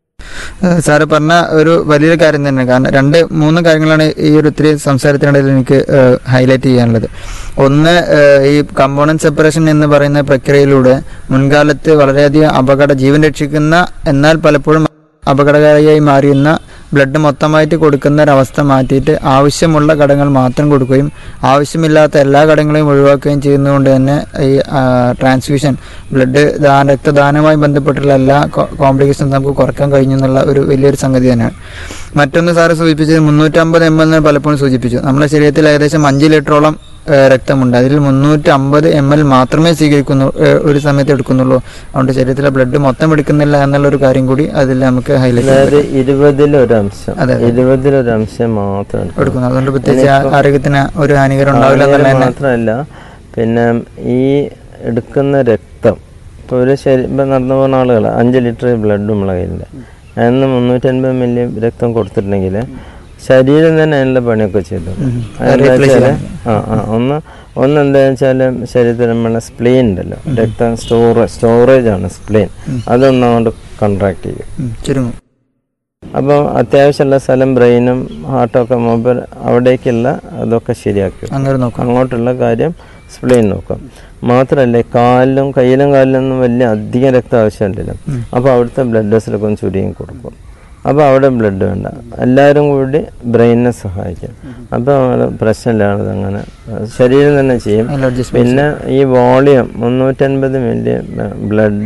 Speaker 3: ഏഹ് സാറ് പറഞ്ഞ ഒരു വലിയൊരു കാര്യം തന്നെ കാരണം രണ്ട് മൂന്ന് കാര്യങ്ങളാണ് ഈ ഒരു ഇത്തിരി സംസാരത്തിനിടയിൽ എനിക്ക് ഹൈലൈറ്റ് ചെയ്യാനുള്ളത് ഒന്ന് ഏഹ് ഈ കമ്പോണന്റ് സെപ്പറേഷൻ എന്ന് പറയുന്ന പ്രക്രിയയിലൂടെ മുൻകാലത്ത് വളരെയധികം അപകട ജീവൻ രക്ഷിക്കുന്ന എന്നാൽ പലപ്പോഴും അപകടകാരിയായി മാറിയുന്ന ബ്ലഡ് മൊത്തമായിട്ട് കൊടുക്കുന്ന ഒരവസ്ഥ മാറ്റിയിട്ട് ആവശ്യമുള്ള ഘടകങ്ങൾ മാത്രം കൊടുക്കുകയും ആവശ്യമില്ലാത്ത എല്ലാ ഘടകങ്ങളെയും ഒഴിവാക്കുകയും ചെയ്യുന്നതുകൊണ്ട് തന്നെ ഈ ട്രാൻസ്ഫ്യൂഷൻ ബ്ലഡ് ദാന രക്തദാനവുമായി ബന്ധപ്പെട്ടുള്ള എല്ലാ കോംപ്ലിക്കേഷൻസ് നമുക്ക് കുറയ്ക്കാൻ കഴിഞ്ഞു എന്നുള്ള ഒരു വലിയൊരു സംഗതി തന്നെയാണ് മറ്റൊന്ന് സാറ് സൂചിപ്പിച്ചത് മുന്നൂറ്റമ്പത് എം എൽ പലപ്പോഴും സൂചിപ്പിച്ചു നമ്മുടെ ശരീരത്തിൽ ഏകദേശം അഞ്ച് ലിറ്ററോളം ഏഹ് രക്തമുണ്ട് അതിൽ മുന്നൂറ്റി അമ്പത് എം എൽ മാത്രമേ സ്വീകരിക്കുന്നു ഏഹ് ഒരു സമയത്ത് എടുക്കുന്നുള്ളൂ അതുകൊണ്ട് ശരീരത്തിലെ ബ്ലഡ് മൊത്തം എടുക്കുന്നില്ല എന്നുള്ള ഒരു കാര്യം കൂടി അതിൽ നമുക്ക് ഹൈലൈറ്റ്
Speaker 4: അതായത് ഇരുപതിലൊരു അംശം
Speaker 3: അതെ, അതെ.
Speaker 4: ഇരുപതിലൊരു അംശം മാത്രം എടുക്കണം.
Speaker 3: എടുക്കുന്നു അതുകൊണ്ട് പ്രത്യേകിച്ച് ആ- ആരോഗ്യത്തിന് ഒരു ഹാനികരം ഉണ്ടാവില്ല
Speaker 4: ആളുകൾ
Speaker 3: എന്നുള്ള തന്നെ
Speaker 4: മാത്രമല്ല പിന്നെ ഈ എടുക്കുന്ന രക്തം ഇപ്പോൾ ഒരു ശരി ഇപ്പം നടന്നു പോകുന്ന ആളുകൾ അഞ്ച് ലിറ്റർ ബ്ലഡ് നമ്മളെ കയ്യിലുണ്ട് അതിന് മുന്നൂറ്റൻപത് മില്ലി രക്തം കൊടുത്തിട്ടുണ്ടെങ്കിൽ ശരീരം തന്നെ അതിനുള്ള പണിയൊക്കെ ചെയ്തു അതെന്താ വെച്ചാൽ ആ ആ ഒന്ന് ഒന്ന് എന്താ വെച്ചാൽ ശരീരത്തിൽ നമ്മളെ സ്പ്ലെയിൻ ഉണ്ടല്ലോ രക്തം സ്റ്റോറേജ് സ്റ്റോറേജ് ആണ് സ്പ്ലെയിൻ അതൊന്നുകൊണ്ട് കൺട്രാക്ട് ചെയ്യും
Speaker 3: ഉം, ചുരുങ്ങും
Speaker 4: അപ്പം അത്യാവശ്യമുള്ള സ്ഥലം ബ്രെയിനും ഹാർട്ടൊക്കെ മൊബൈൽ അവിടേക്കുള്ള അതൊക്കെ ശരിയാക്കി വെക്കും.
Speaker 3: അങ്ങനെ നോക്കാം
Speaker 4: അങ്ങോട്ടുള്ള കാര്യം സ്പ്ലെയിൻ നോക്കാം മാത്രമല്ല കാലിലും കയ്യിലും കാലിലൊന്നും വലിയ അധികം രക്തം ആവശ്യമുണ്ടല്ലോ അപ്പോൾ അവിടുത്തെ ബ്ലഡ് വെസലൊക്കെ ഒന്ന് ചുരുങ്ങി കൊടുക്കും അപ്പോൾ അവിടെ ബ്ലഡ് വേണ്ട എല്ലാവരും കൂടി ബ്രെയിനിനെ സഹായിക്കും അപ്പോൾ നമ്മൾ പ്രശ്നമില്ലാതെ അങ്ങനെ അഹ് ശരീരം തന്നെ ചെയ്യും
Speaker 3: അലർജി
Speaker 4: പിന്നെ ഈ വോളിയം മുന്നൂറ്റൻപത് മില്ലി ബ്ലഡ്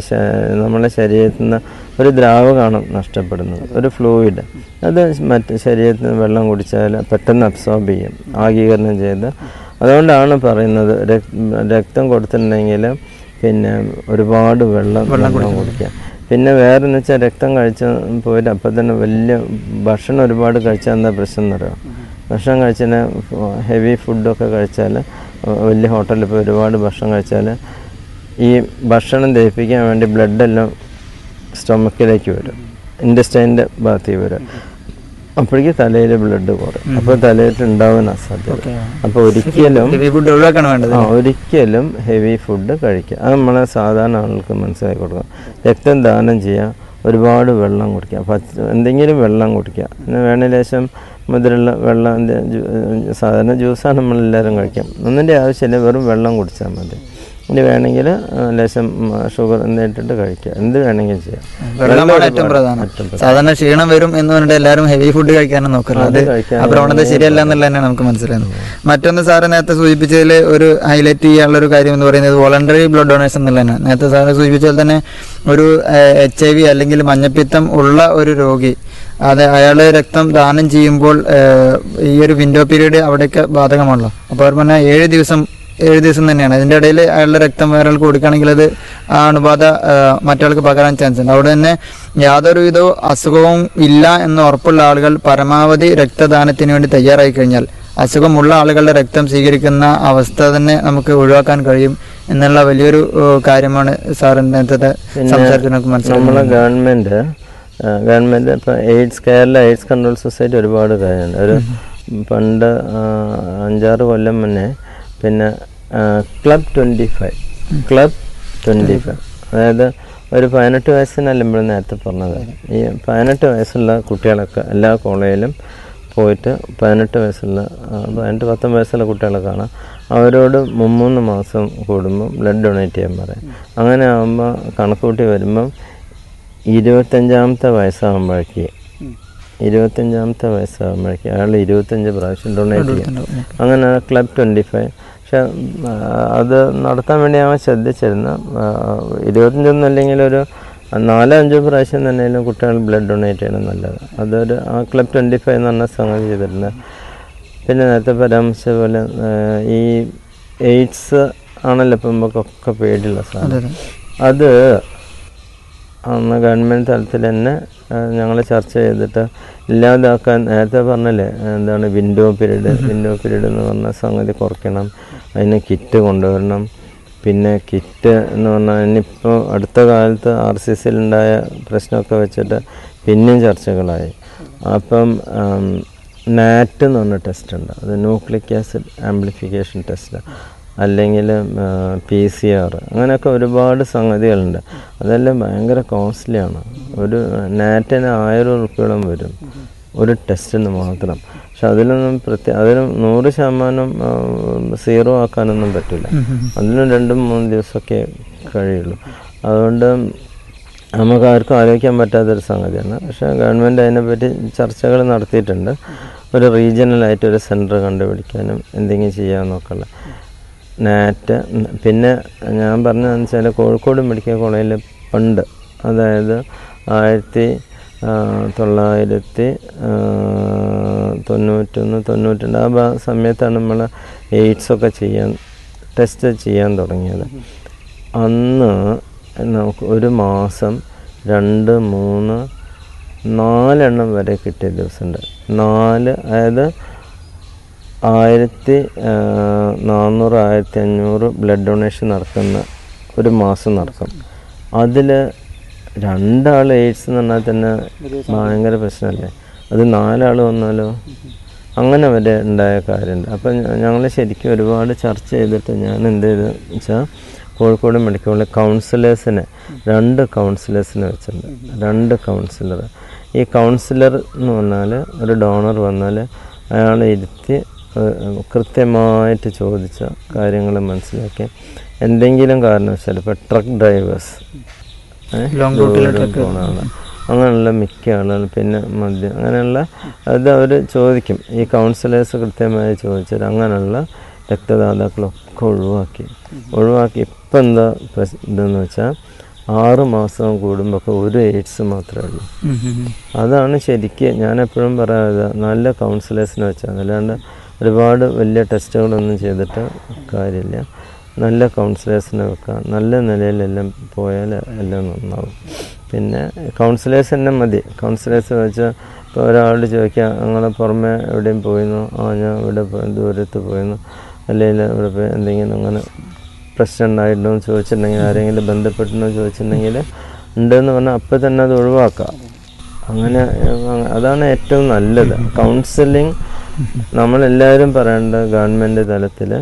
Speaker 4: നമ്മളെ ശരീരത്തിൽ നിന്ന് ഒരു ദ്രാവകമാണ് നഷ്ടപ്പെടുന്നത് ഒരു ഫ്ലൂയിഡ് അത് മറ്റ് ശരീരത്തിൽ നിന്ന് വെള്ളം കുടിച്ചാൽ പെട്ടെന്ന് അബ്സോർബ് ചെയ്യും ആഗീകരണം ചെയ്ത് അതുകൊണ്ടാണ് പറയുന്നത് രക്- രക്തം കൊടുത്തിട്ടുണ്ടെങ്കിൽ പിന്നെ ഒരുപാട് വെള്ളം വെള്ളം കുടിക്കുക പിന്നെ വേറെ എന്ന് വെച്ചാൽ രക്തം കഴിച്ച പോയിട്ട് അപ്പം തന്നെ വലിയ ഭക്ഷണം ഒരുപാട് കഴിച്ചാൽ എന്താ പ്രശ്നം എന്ന് അറിയാം ഭക്ഷണം കഴിച്ചാൽ ഹെവി ഫുഡൊക്കെ കഴിച്ചാൽ വലിയ ഹോട്ടലിൽ പോയി ഒരുപാട് ഭക്ഷണം കഴിച്ചാൽ ഈ ഭക്ഷണം ദഹിപ്പിക്കാൻ വേണ്ടി ബ്ലഡെല്ലാം സ്റ്റൊമക്കിലേക്ക് വരും ഇൻഡസ്റ്റൈൻ്റെ ഭാഗത്തേക്ക് വരും അപ്പോഴേക്ക് തലയിൽ ബ്ലഡ് കുറയും അപ്പോൾ തലയിൽ ഉണ്ടാവാൻ അസാധ്യത അപ്പോൾ ഒരിക്കലും
Speaker 3: ഹെവി ഫുഡ് ഒഴിവാക്കാണ് വേണ്ടത്
Speaker 4: ആ ഒരിക്കലും ഹെവി ഫുഡ് കഴിക്കുക അത് നമ്മളെ സാധാരണ ആളുകൾക്ക് മനസ്സിലാക്കി കൊടുക്കുക രക്തം ദാനം ചെയ്യുക ഒരുപാട് വെള്ളം കുടിക്കുക പച്ച എന്തെങ്കിലും വെള്ളം കുടിക്കുക പിന്നെ വേണ ലേശം മുതലുള്ള വെള്ളം എന്ത് ജ്യൂ- സാധാരണ ജ്യൂസാണ് നമ്മളെല്ലാവരും കഴിക്കാം ഒന്നിൻ്റെ ആവശ്യമില്ല വെറും വെള്ളം കുടിച്ചാൽ മതി ഇനി വേണമെങ്കിൽ ലേശം ഷുഗർ എന്നിട്ടിട്ട് കഴിക്കുക എന്ത് വേണമെങ്കിലും ചെയ്യാം
Speaker 3: വെള്ളമാണ് ഏറ്റവും പ്രധാനം
Speaker 4: ഏറ്റവും പ്രധാനം.
Speaker 3: സാധാരണ ക്ഷീണം വരും എന്ന് പറഞ്ഞിട്ട് എല്ലാവരും ഹെവി ഫുഡ് കഴിക്കാനാണ് നോക്കുന്നത്
Speaker 4: അത്
Speaker 3: അത്
Speaker 4: കഴിക്കാനാണ്
Speaker 3: ആ പ്രവണത ശരിയല്ല എന്നുള്ളത് തന്നെ നമുക്ക് മനസ്സിലാകുന്നത് മറ്റൊന്ന് സാറ് നേരത്തെ സൂചിപ്പിച്ചതിൽ ഒരു ഹൈലൈറ്റ് ചെയ്യാനുള്ള ഒരു കാര്യം എന്ന് പറയുന്നത് വോളണ്ടറി ബ്ലഡ് ഡൊണേഷൻ എന്നുള്ളതാണ് നേരത്തെ സാറ് സൂചിപ്പിച്ചാൽ തന്നെ ഒരു എച്ച് ഐ വി അല്ലെങ്കിൽ മഞ്ഞപ്പിത്തം ഉള്ള ഒരു രോഗി അത് അയാള് രക്തം ദാനം ചെയ്യുമ്പോൾ ഏഹ്, ഈ ഒരു വിൻഡോ പീരീഡ് അവിടേക്ക് ബാധകമാണല്ലോ അപ്പോൾ അവർ പറഞ്ഞാൽ ഏഴ് ദിവസം ഏഴ് ദിവസം തന്നെയാണ് അതിന്റെ ഇടയിൽ അയാളുടെ രക്തം വേറെ ആൾക്ക് കൊടുക്കുകയാണെങ്കിൽ അത് ആ അണുബാധ ആ, മറ്റൊരാൾക്ക് പകരാൻ ചാൻസ് ഉണ്ട് അവിടെ തന്നെ യാതൊരുവിധ അസുഖവും ഇല്ല എന്ന് ഉറപ്പുള്ള ആളുകൾ പരമാവധി രക്തദാനത്തിന് വേണ്ടി തയ്യാറായി കഴിഞ്ഞാൽ അസുഖമുള്ള ആളുകളുടെ രക്തം സ്വീകരിക്കുന്ന അവസ്ഥ തന്നെ നമുക്ക് ഒഴിവാക്കാൻ കഴിയും എന്നുള്ള വലിയൊരു ഏ, കാര്യമാണ് സാർ നേരത്തെ സംസാരത്തിൽ നമുക്ക്
Speaker 4: നമ്മളെ
Speaker 3: മനസ്സിലാക്കുന്നത്
Speaker 4: ഗവൺമെന്റ് ആ, ഗവൺമെന്റ് ഇപ്പൊ AIDS Kerala AIDS control society ഒരുപാട് കാര്യമുണ്ട് ഒരു പണ്ട് ആ, അഞ്ചാറ് കൊല്ലം മുന്നേ പിന്നെ club twenty five club twenty five അതായത് ഒരു പതിനെട്ട് വയസ്സിനല്ല നമ്മൾ നേരത്തെ പറഞ്ഞത് ഈ പതിനെട്ട് വയസ്സുള്ള കുട്ടികളൊക്കെ എല്ലാ കോളേജിലും പോയിട്ട് പതിനെട്ട് വയസ്സുള്ള ആ, പതിനെട്ട് പത്തൊമ്പത് വയസ്സുള്ള കുട്ടികളെ കാണാം അവരോട് മുമ്മൂന്ന് മാസം കൂടുമ്പോൾ ബ്ലഡ് ഡൊണേറ്റ് ചെയ്യാൻ പറയും അങ്ങനെ ആകുമ്പോൾ കണക്കൂട്ടി വരുമ്പം ഇരുപത്തഞ്ചാമത്തെ വയസ്സാകുമ്പോഴേക്ക് ഇരുപത്തഞ്ചാമത്തെ വയസ്സാകുമ്പോഴേക്ക് അയാൾ ഇരുപത്തഞ്ച് പ്രാവശ്യം ഡൊണേറ്റ് ചെയ്യും അങ്ങനെ ക്ലബ് ട്വൻറ്റി ഫൈവ് പക്ഷെ ആ, അത് നടത്താൻ വേണ്ടി അവൻ ശ്രദ്ധിച്ചിരുന്നു ആ, ഇരുപത്തഞ്ചൊന്നും അല്ലെങ്കിൽ ഒരു നാലോ അഞ്ചോ പ്രാവശ്യം തന്നെയാലും കുട്ടികൾ ബ്ലഡ് ഡൊണേറ്റ് ചെയ്യണം നല്ലത് അതൊരു ആ ക്ലബ് ട്വൻറ്റി ഫൈവ് എന്ന് പറഞ്ഞ സംഗതി ചെയ്തിട്ടുണ്ട് പിന്നെ നേരത്തെ പരാമർശിച്ച പോലെ ആ, ഈ എയ്ഡ്സ് ആണല്ലോ ഇപ്പം നമുക്കൊക്കെ പേടിയുള്ള സാധനം അത് അന്ന് ഗവൺമെൻറ് തലത്തിൽ തന്നെ ഞങ്ങൾ ചർച്ച ചെയ്തിട്ട് ഇല്ലാതാക്കാൻ നേരത്തെ പറഞ്ഞല്ലേ എന്താണ് വിൻഡോ പീരീഡ് വിൻഡോ പീരീഡ് എന്ന് പറഞ്ഞ സംഗതി കുറയ്ക്കണം അതിന് കിറ്റ് കൊണ്ടുവരണം പിന്നെ കിറ്റ് എന്ന് പറഞ്ഞാൽ ഇനിയിപ്പോൾ അടുത്ത കാലത്ത് ആർ സി സിയിലുണ്ടായ പ്രശ്നമൊക്കെ വെച്ചിട്ട് പിന്നെയും ചർച്ചകളായി അപ്പം നാറ്റ് എന്ന് പറഞ്ഞ ടെസ്റ്റ് ഉണ്ട് അത് ന്യൂക്ലിക് ആസിഡ് ആംപ്ലിഫിക്കേഷൻ ടെസ്റ്റ് അല്ലെങ്കിൽ പി സി ആർ അങ്ങനെയൊക്കെ ഒരുപാട് സംഗതികളുണ്ട് അതെല്ലാം ഭയങ്കര കോസ്റ്റ്ലിയാണ് ഒരു നാറ്റിന് ആയിരം ഉറുപ്പിയോളം വരും ഒരു ടെസ്റ്റിന് മാത്രം പക്ഷെ അതിലൊന്നും പ്രത്യേക അതിന് നൂറ് ശതമാനം സീറോ ആക്കാനൊന്നും പറ്റില്ല അതിനും രണ്ടും മൂന്ന് ദിവസമൊക്കെ കഴിയുള്ളൂ അതുകൊണ്ട് നമുക്ക് ആർക്കും ആലോചിക്കാൻ പറ്റാത്തൊരു സംഗതിയാണ് പക്ഷേ ഗവൺമെൻറ് അതിനെപ്പറ്റി ചർച്ചകൾ നടത്തിയിട്ടുണ്ട് ഒരു റീജിയണലായിട്ട് ഒരു സെൻറ്റർ കണ്ടുപിടിക്കാനും എന്തെങ്കിലും ചെയ്യാമെന്നൊക്കെ ഉള്ള നാറ്റ് പിന്നെ ഞാൻ പറഞ്ഞതെന്ന് വെച്ചാൽ കോഴിക്കോട് മെഡിക്കൽ കോളേജിൽ പണ്ട് അതായത് ആയിരത്തി ആ, തൊള്ളായിരത്തി ആ, തൊണ്ണൂറ്റൊന്ന് തൊണ്ണൂറ്റിരണ്ട് ആ ഭാ- സമയത്താണ് നമ്മൾ എയ്ഡ്സൊക്കെ ചെയ്യാൻ ടെസ്റ്റ് ചെയ്യാൻ തുടങ്ങിയത് അന്ന് നമുക്ക് ഒരു മാസം രണ്ട് മൂന്ന് നാലെണ്ണം വരെ കിട്ടിയ ദിവസമുണ്ട് നാല് അതായത് ആയിരത്തി ആ, നാനൂറ് ആയിരത്തി അഞ്ഞൂറ് ബ്ലഡ് ഡൊണേഷൻ നടക്കുന്ന ഒരു മാസം നടക്കും അതിൽ രണ്ടാൾ എയ്ഡ്സ് എന്ന് പറഞ്ഞാൽ തന്നെ ഭയങ്കര പ്രശ്നമല്ലേ അത് നാലാൾ വന്നാലോ അങ്ങനെ വരെ ഉണ്ടായ കാര്യമുണ്ട് അപ്പം ഞങ്ങൾ ശരിക്കും ഒരുപാട് ചർച്ച ചെയ്തിട്ട് ഞാൻ എന്ത് ചെയ്തു വെച്ചാൽ കോഴിക്കോട് മെഡിക്കൽ കോളേജ് കൗൺസിലേഴ്സിനെ രണ്ട് കൗൺസിലേഴ്സിനെ വെച്ചിട്ടുണ്ട് രണ്ട് കൗൺസിലർ ഈ കൗൺസിലർ എന്ന് പറഞ്ഞാൽ ഒരു ഡോണർ വന്നാൽ അയാളെ ഇരുത്തി ഏഹ്, കൃത്യമായിട്ട് ചോദിച്ച കാര്യങ്ങൾ മനസ്സിലാക്കി എന്തെങ്കിലും കാരണവശാൽ ഇപ്പോൾ ട്രക്ക് ഡ്രൈവേഴ്സ്
Speaker 3: Long route ലെ truck.
Speaker 4: പോണ ആള് അങ്ങനെയുള്ള മിക്ക ആളുകൾ പിന്നെ മദ്യം അങ്ങനെയുള്ള അത് അവർ ചോദിക്കും ഈ കൗൺസിലേഴ്സ് കൃത്യമായി ചോദിച്ചാൽ അങ്ങനെയുള്ള രക്തദാതാക്കളൊക്കെ ഒഴിവാക്കി ഒഴിവാക്കി ഇപ്പം എന്താ പ്രശ് ഇതെന്ന് വെച്ചാൽ ആറ് മാസം കൂടുമ്പോൾ ഒരു എയ്ഡ്സ് മാത്രമേ ഉള്ളൂ
Speaker 3: ഉം, ഉം, ഉം.
Speaker 4: അതാണ് ശരിക്ക് ഞാൻ എപ്പോഴും പറയാതെ നല്ല കൗൺസിലേഴ്സിനെ വെച്ചാൽ അല്ലാണ്ട് ഒരുപാട് വലിയ ടെസ്റ്റുകളൊന്നും ചെയ്തിട്ട് കാര്യമില്ല നല്ല കൗൺസിലേഴ്സിനെ വെക്കാം നല്ല നിലയിലെല്ലാം പോയാൽ എല്ലാം നന്നാവും പിന്നെ കൗൺസിലേഴ്സ് തന്നെ മതി കൗൺസിലേഴ്സ് വെച്ചാൽ ഇപ്പോൾ ഒരാളോട് ചോദിക്കുക അങ്ങനെ പുറമെ എവിടെയും പോയിരുന്നു ആ ഞാൻ ഇവിടെ പോയി ദൂരത്ത് പോയിരുന്നു അല്ലെങ്കിൽ ഇവിടെ പോയി എന്തെങ്കിലും അങ്ങനെ പ്രശ്നം ഉണ്ടായിട്ടുണ്ടോ എന്ന് ചോദിച്ചിട്ടുണ്ടെങ്കിൽ ആരെങ്കിലും ബന്ധപ്പെട്ടിട്ടുണ്ടോ എന്ന് ചോദിച്ചിട്ടുണ്ടെങ്കിൽ ഉണ്ടെന്ന് പറഞ്ഞാൽ അപ്പം തന്നെ അത് ഒഴിവാക്കാം അങ്ങനെ ഏഹ്, അതാണ് ഏറ്റവും നല്ലത് കൗൺസിലിംഗ് നമ്മളെല്ലാവരും പറയേണ്ട ഗവൺമെൻറ് തലത്തിൽ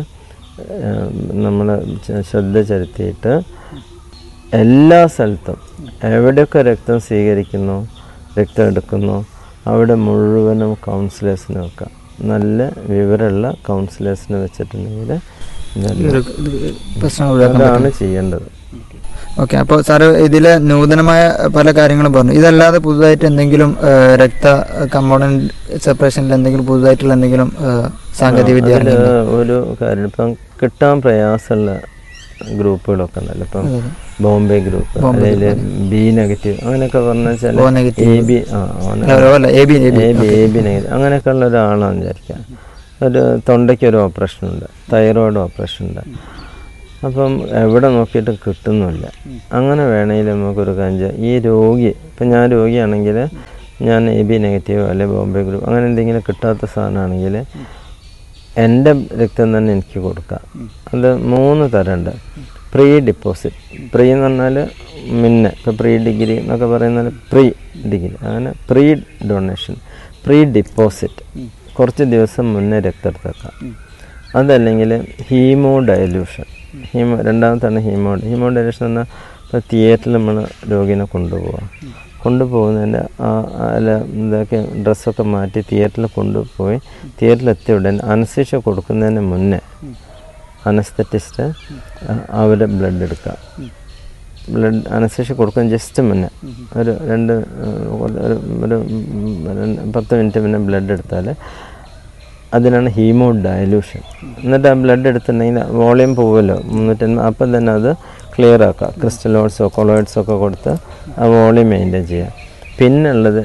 Speaker 4: നമ്മൾ ശ്രദ്ധ ചെലുത്തിയിട്ട് എല്ലാ സ്ഥലത്തും എവിടെയൊക്കെ രക്തം സ്വീകരിക്കുന്നു രക്തം എടുക്കുന്നു അവിടെ മുഴുവനും കൗൺസിലേഴ്സിനെ വെക്കാം നല്ല വിവരമുള്ള കൗൺസിലേഴ്സിനെ വെച്ചിട്ടുണ്ടെങ്കിൽ
Speaker 3: ഈ ഒരു ഇത് പ്രശ്നം ഒഴിവാക്കാൻ
Speaker 4: അതാണ് ചെയ്യേണ്ടത്
Speaker 3: ഓക്കെ അപ്പോൾ സാറ് ഇതിലെ നൂതനമായ പല കാര്യങ്ങളും പറഞ്ഞു ഇതല്ലാതെ പുതുതായിട്ട് എന്തെങ്കിലും ആ, രക്ത കമ്പോണന്റ് സെപ്പറേഷനിൽ എന്തെങ്കിലും പുതുതായിട്ടുള്ള എന്തെങ്കിലും ആ, സാങ്കേതിക വിദ്യ
Speaker 4: അതില് ഒരു കാര്യം ഇപ്പം കിട്ടാൻ പ്രയാസമുള്ള ഗ്രൂപ്പുകളൊക്കെ ഉണ്ടല്ലോ ഇപ്പം ബോംബെ ഗ്രൂപ്പ് അല്ലെങ്കിൽ ബി നെഗറ്റീവ് അങ്ങനെയൊക്കെ പറഞ്ഞാൽ
Speaker 3: O negative.
Speaker 4: എ ബി ആ
Speaker 3: അല്ല A B A B
Speaker 4: A B A B negative അങ്ങനെയൊക്കെ ഉള്ള ഒരാളാണെന്ന് വിചാരിക്കാം ഒരു തൊണ്ടയ്ക്ക് ഒരു ഓപ്പറേഷൻ ഉണ്ട് തൈറോയിഡ് ഓപ്പറേഷൻ ഉണ്ട് അപ്പം എവിടെ നോക്കിയിട്ടും കിട്ടുന്നില്ല അങ്ങനെ വേണമെങ്കിൽ നമുക്കൊരു കഞ്ച ഈ രോഗി ഇപ്പം ഞാൻ രോഗിയാണെങ്കിൽ ഞാൻ എ ബി നെഗറ്റീവ് അല്ലെ ബോംബെ ഗ്രൂപ്പ് അങ്ങനെ എന്തെങ്കിലും കിട്ടാത്ത സാധനമാണെങ്കിൽ എൻ്റെ രക്തം തന്നെ എനിക്ക് കൊടുക്കാം അത് മൂന്ന് തരമുണ്ട് പ്രീ ഡിപ്പോസിറ്റ് പ്രീ എന്ന് പറഞ്ഞാൽ മുന്നേ ഇപ്പോൾ പ്രീ ഡിഗ്രി എന്നൊക്കെ പറയുന്നത് പ്രീ ഡിഗ്രി അങ്ങനെ പ്രീ ഡൊണേഷൻ പ്രീ ഡിപ്പോസിറ്റ് കുറച്ച് ദിവസം മുന്നേ രക്തം എടുത്തേക്കാം അതല്ലെങ്കിൽ ഹീമോ ഡയലൂഷൻ ഹീമോ രണ്ടാമത്താണ് ഹീമോ ഹീമോ ഡയലൂഷൻ എന്ന് പറഞ്ഞാൽ ഇപ്പോൾ തിയേറ്ററിൽ നമ്മൾ രോഗിനെ കൊണ്ടുപോകാം കൊണ്ടുപോകുന്നതിൻ്റെ ആ അല്ല ഇതൊക്കെ ഡ്രസ്സൊക്കെ മാറ്റി തിയേറ്ററിൽ കൊണ്ടുപോയി തിയേറ്ററിൽ എത്തിയ ഉടനെ അനസ്തീഷ്യ കൊടുക്കുന്നതിന് മുന്നേ അനസ്തറ്റിസ്റ്റ് അവരെ ബ്ലഡ് എടുക്കുക ബ്ലഡ് അനസ്തീഷ്യ കൊടുക്കാൻ ജസ്റ്റ് മുന്നേ ഒരു രണ്ട് ഏഹ്, ഒരു ഒരു രണ്ട് പത്ത് മിനിറ്റ് മുന്നേ ബ്ലഡ് എടുത്താൽ അതിനാണ് ഹീമോ ഡയലൂഷൻ എന്നിട്ട് ആ ബ്ലഡ് എടുത്തിട്ടുണ്ടെങ്കിൽ വോളിയം പോവുമല്ലോ മുന്നൂറ്റൻപത് അപ്പം തന്നെ അത് ക്ലിയർ ആക്കുക ക്രിസ്റ്റലോയിഡ്സോ കൊളോയിഡ്സോ ഒക്കെ കൊടുത്ത് ആ വോളിയം മെയിൻറ്റെയിൻ ചെയ്യുക പിന്നുള്ളത്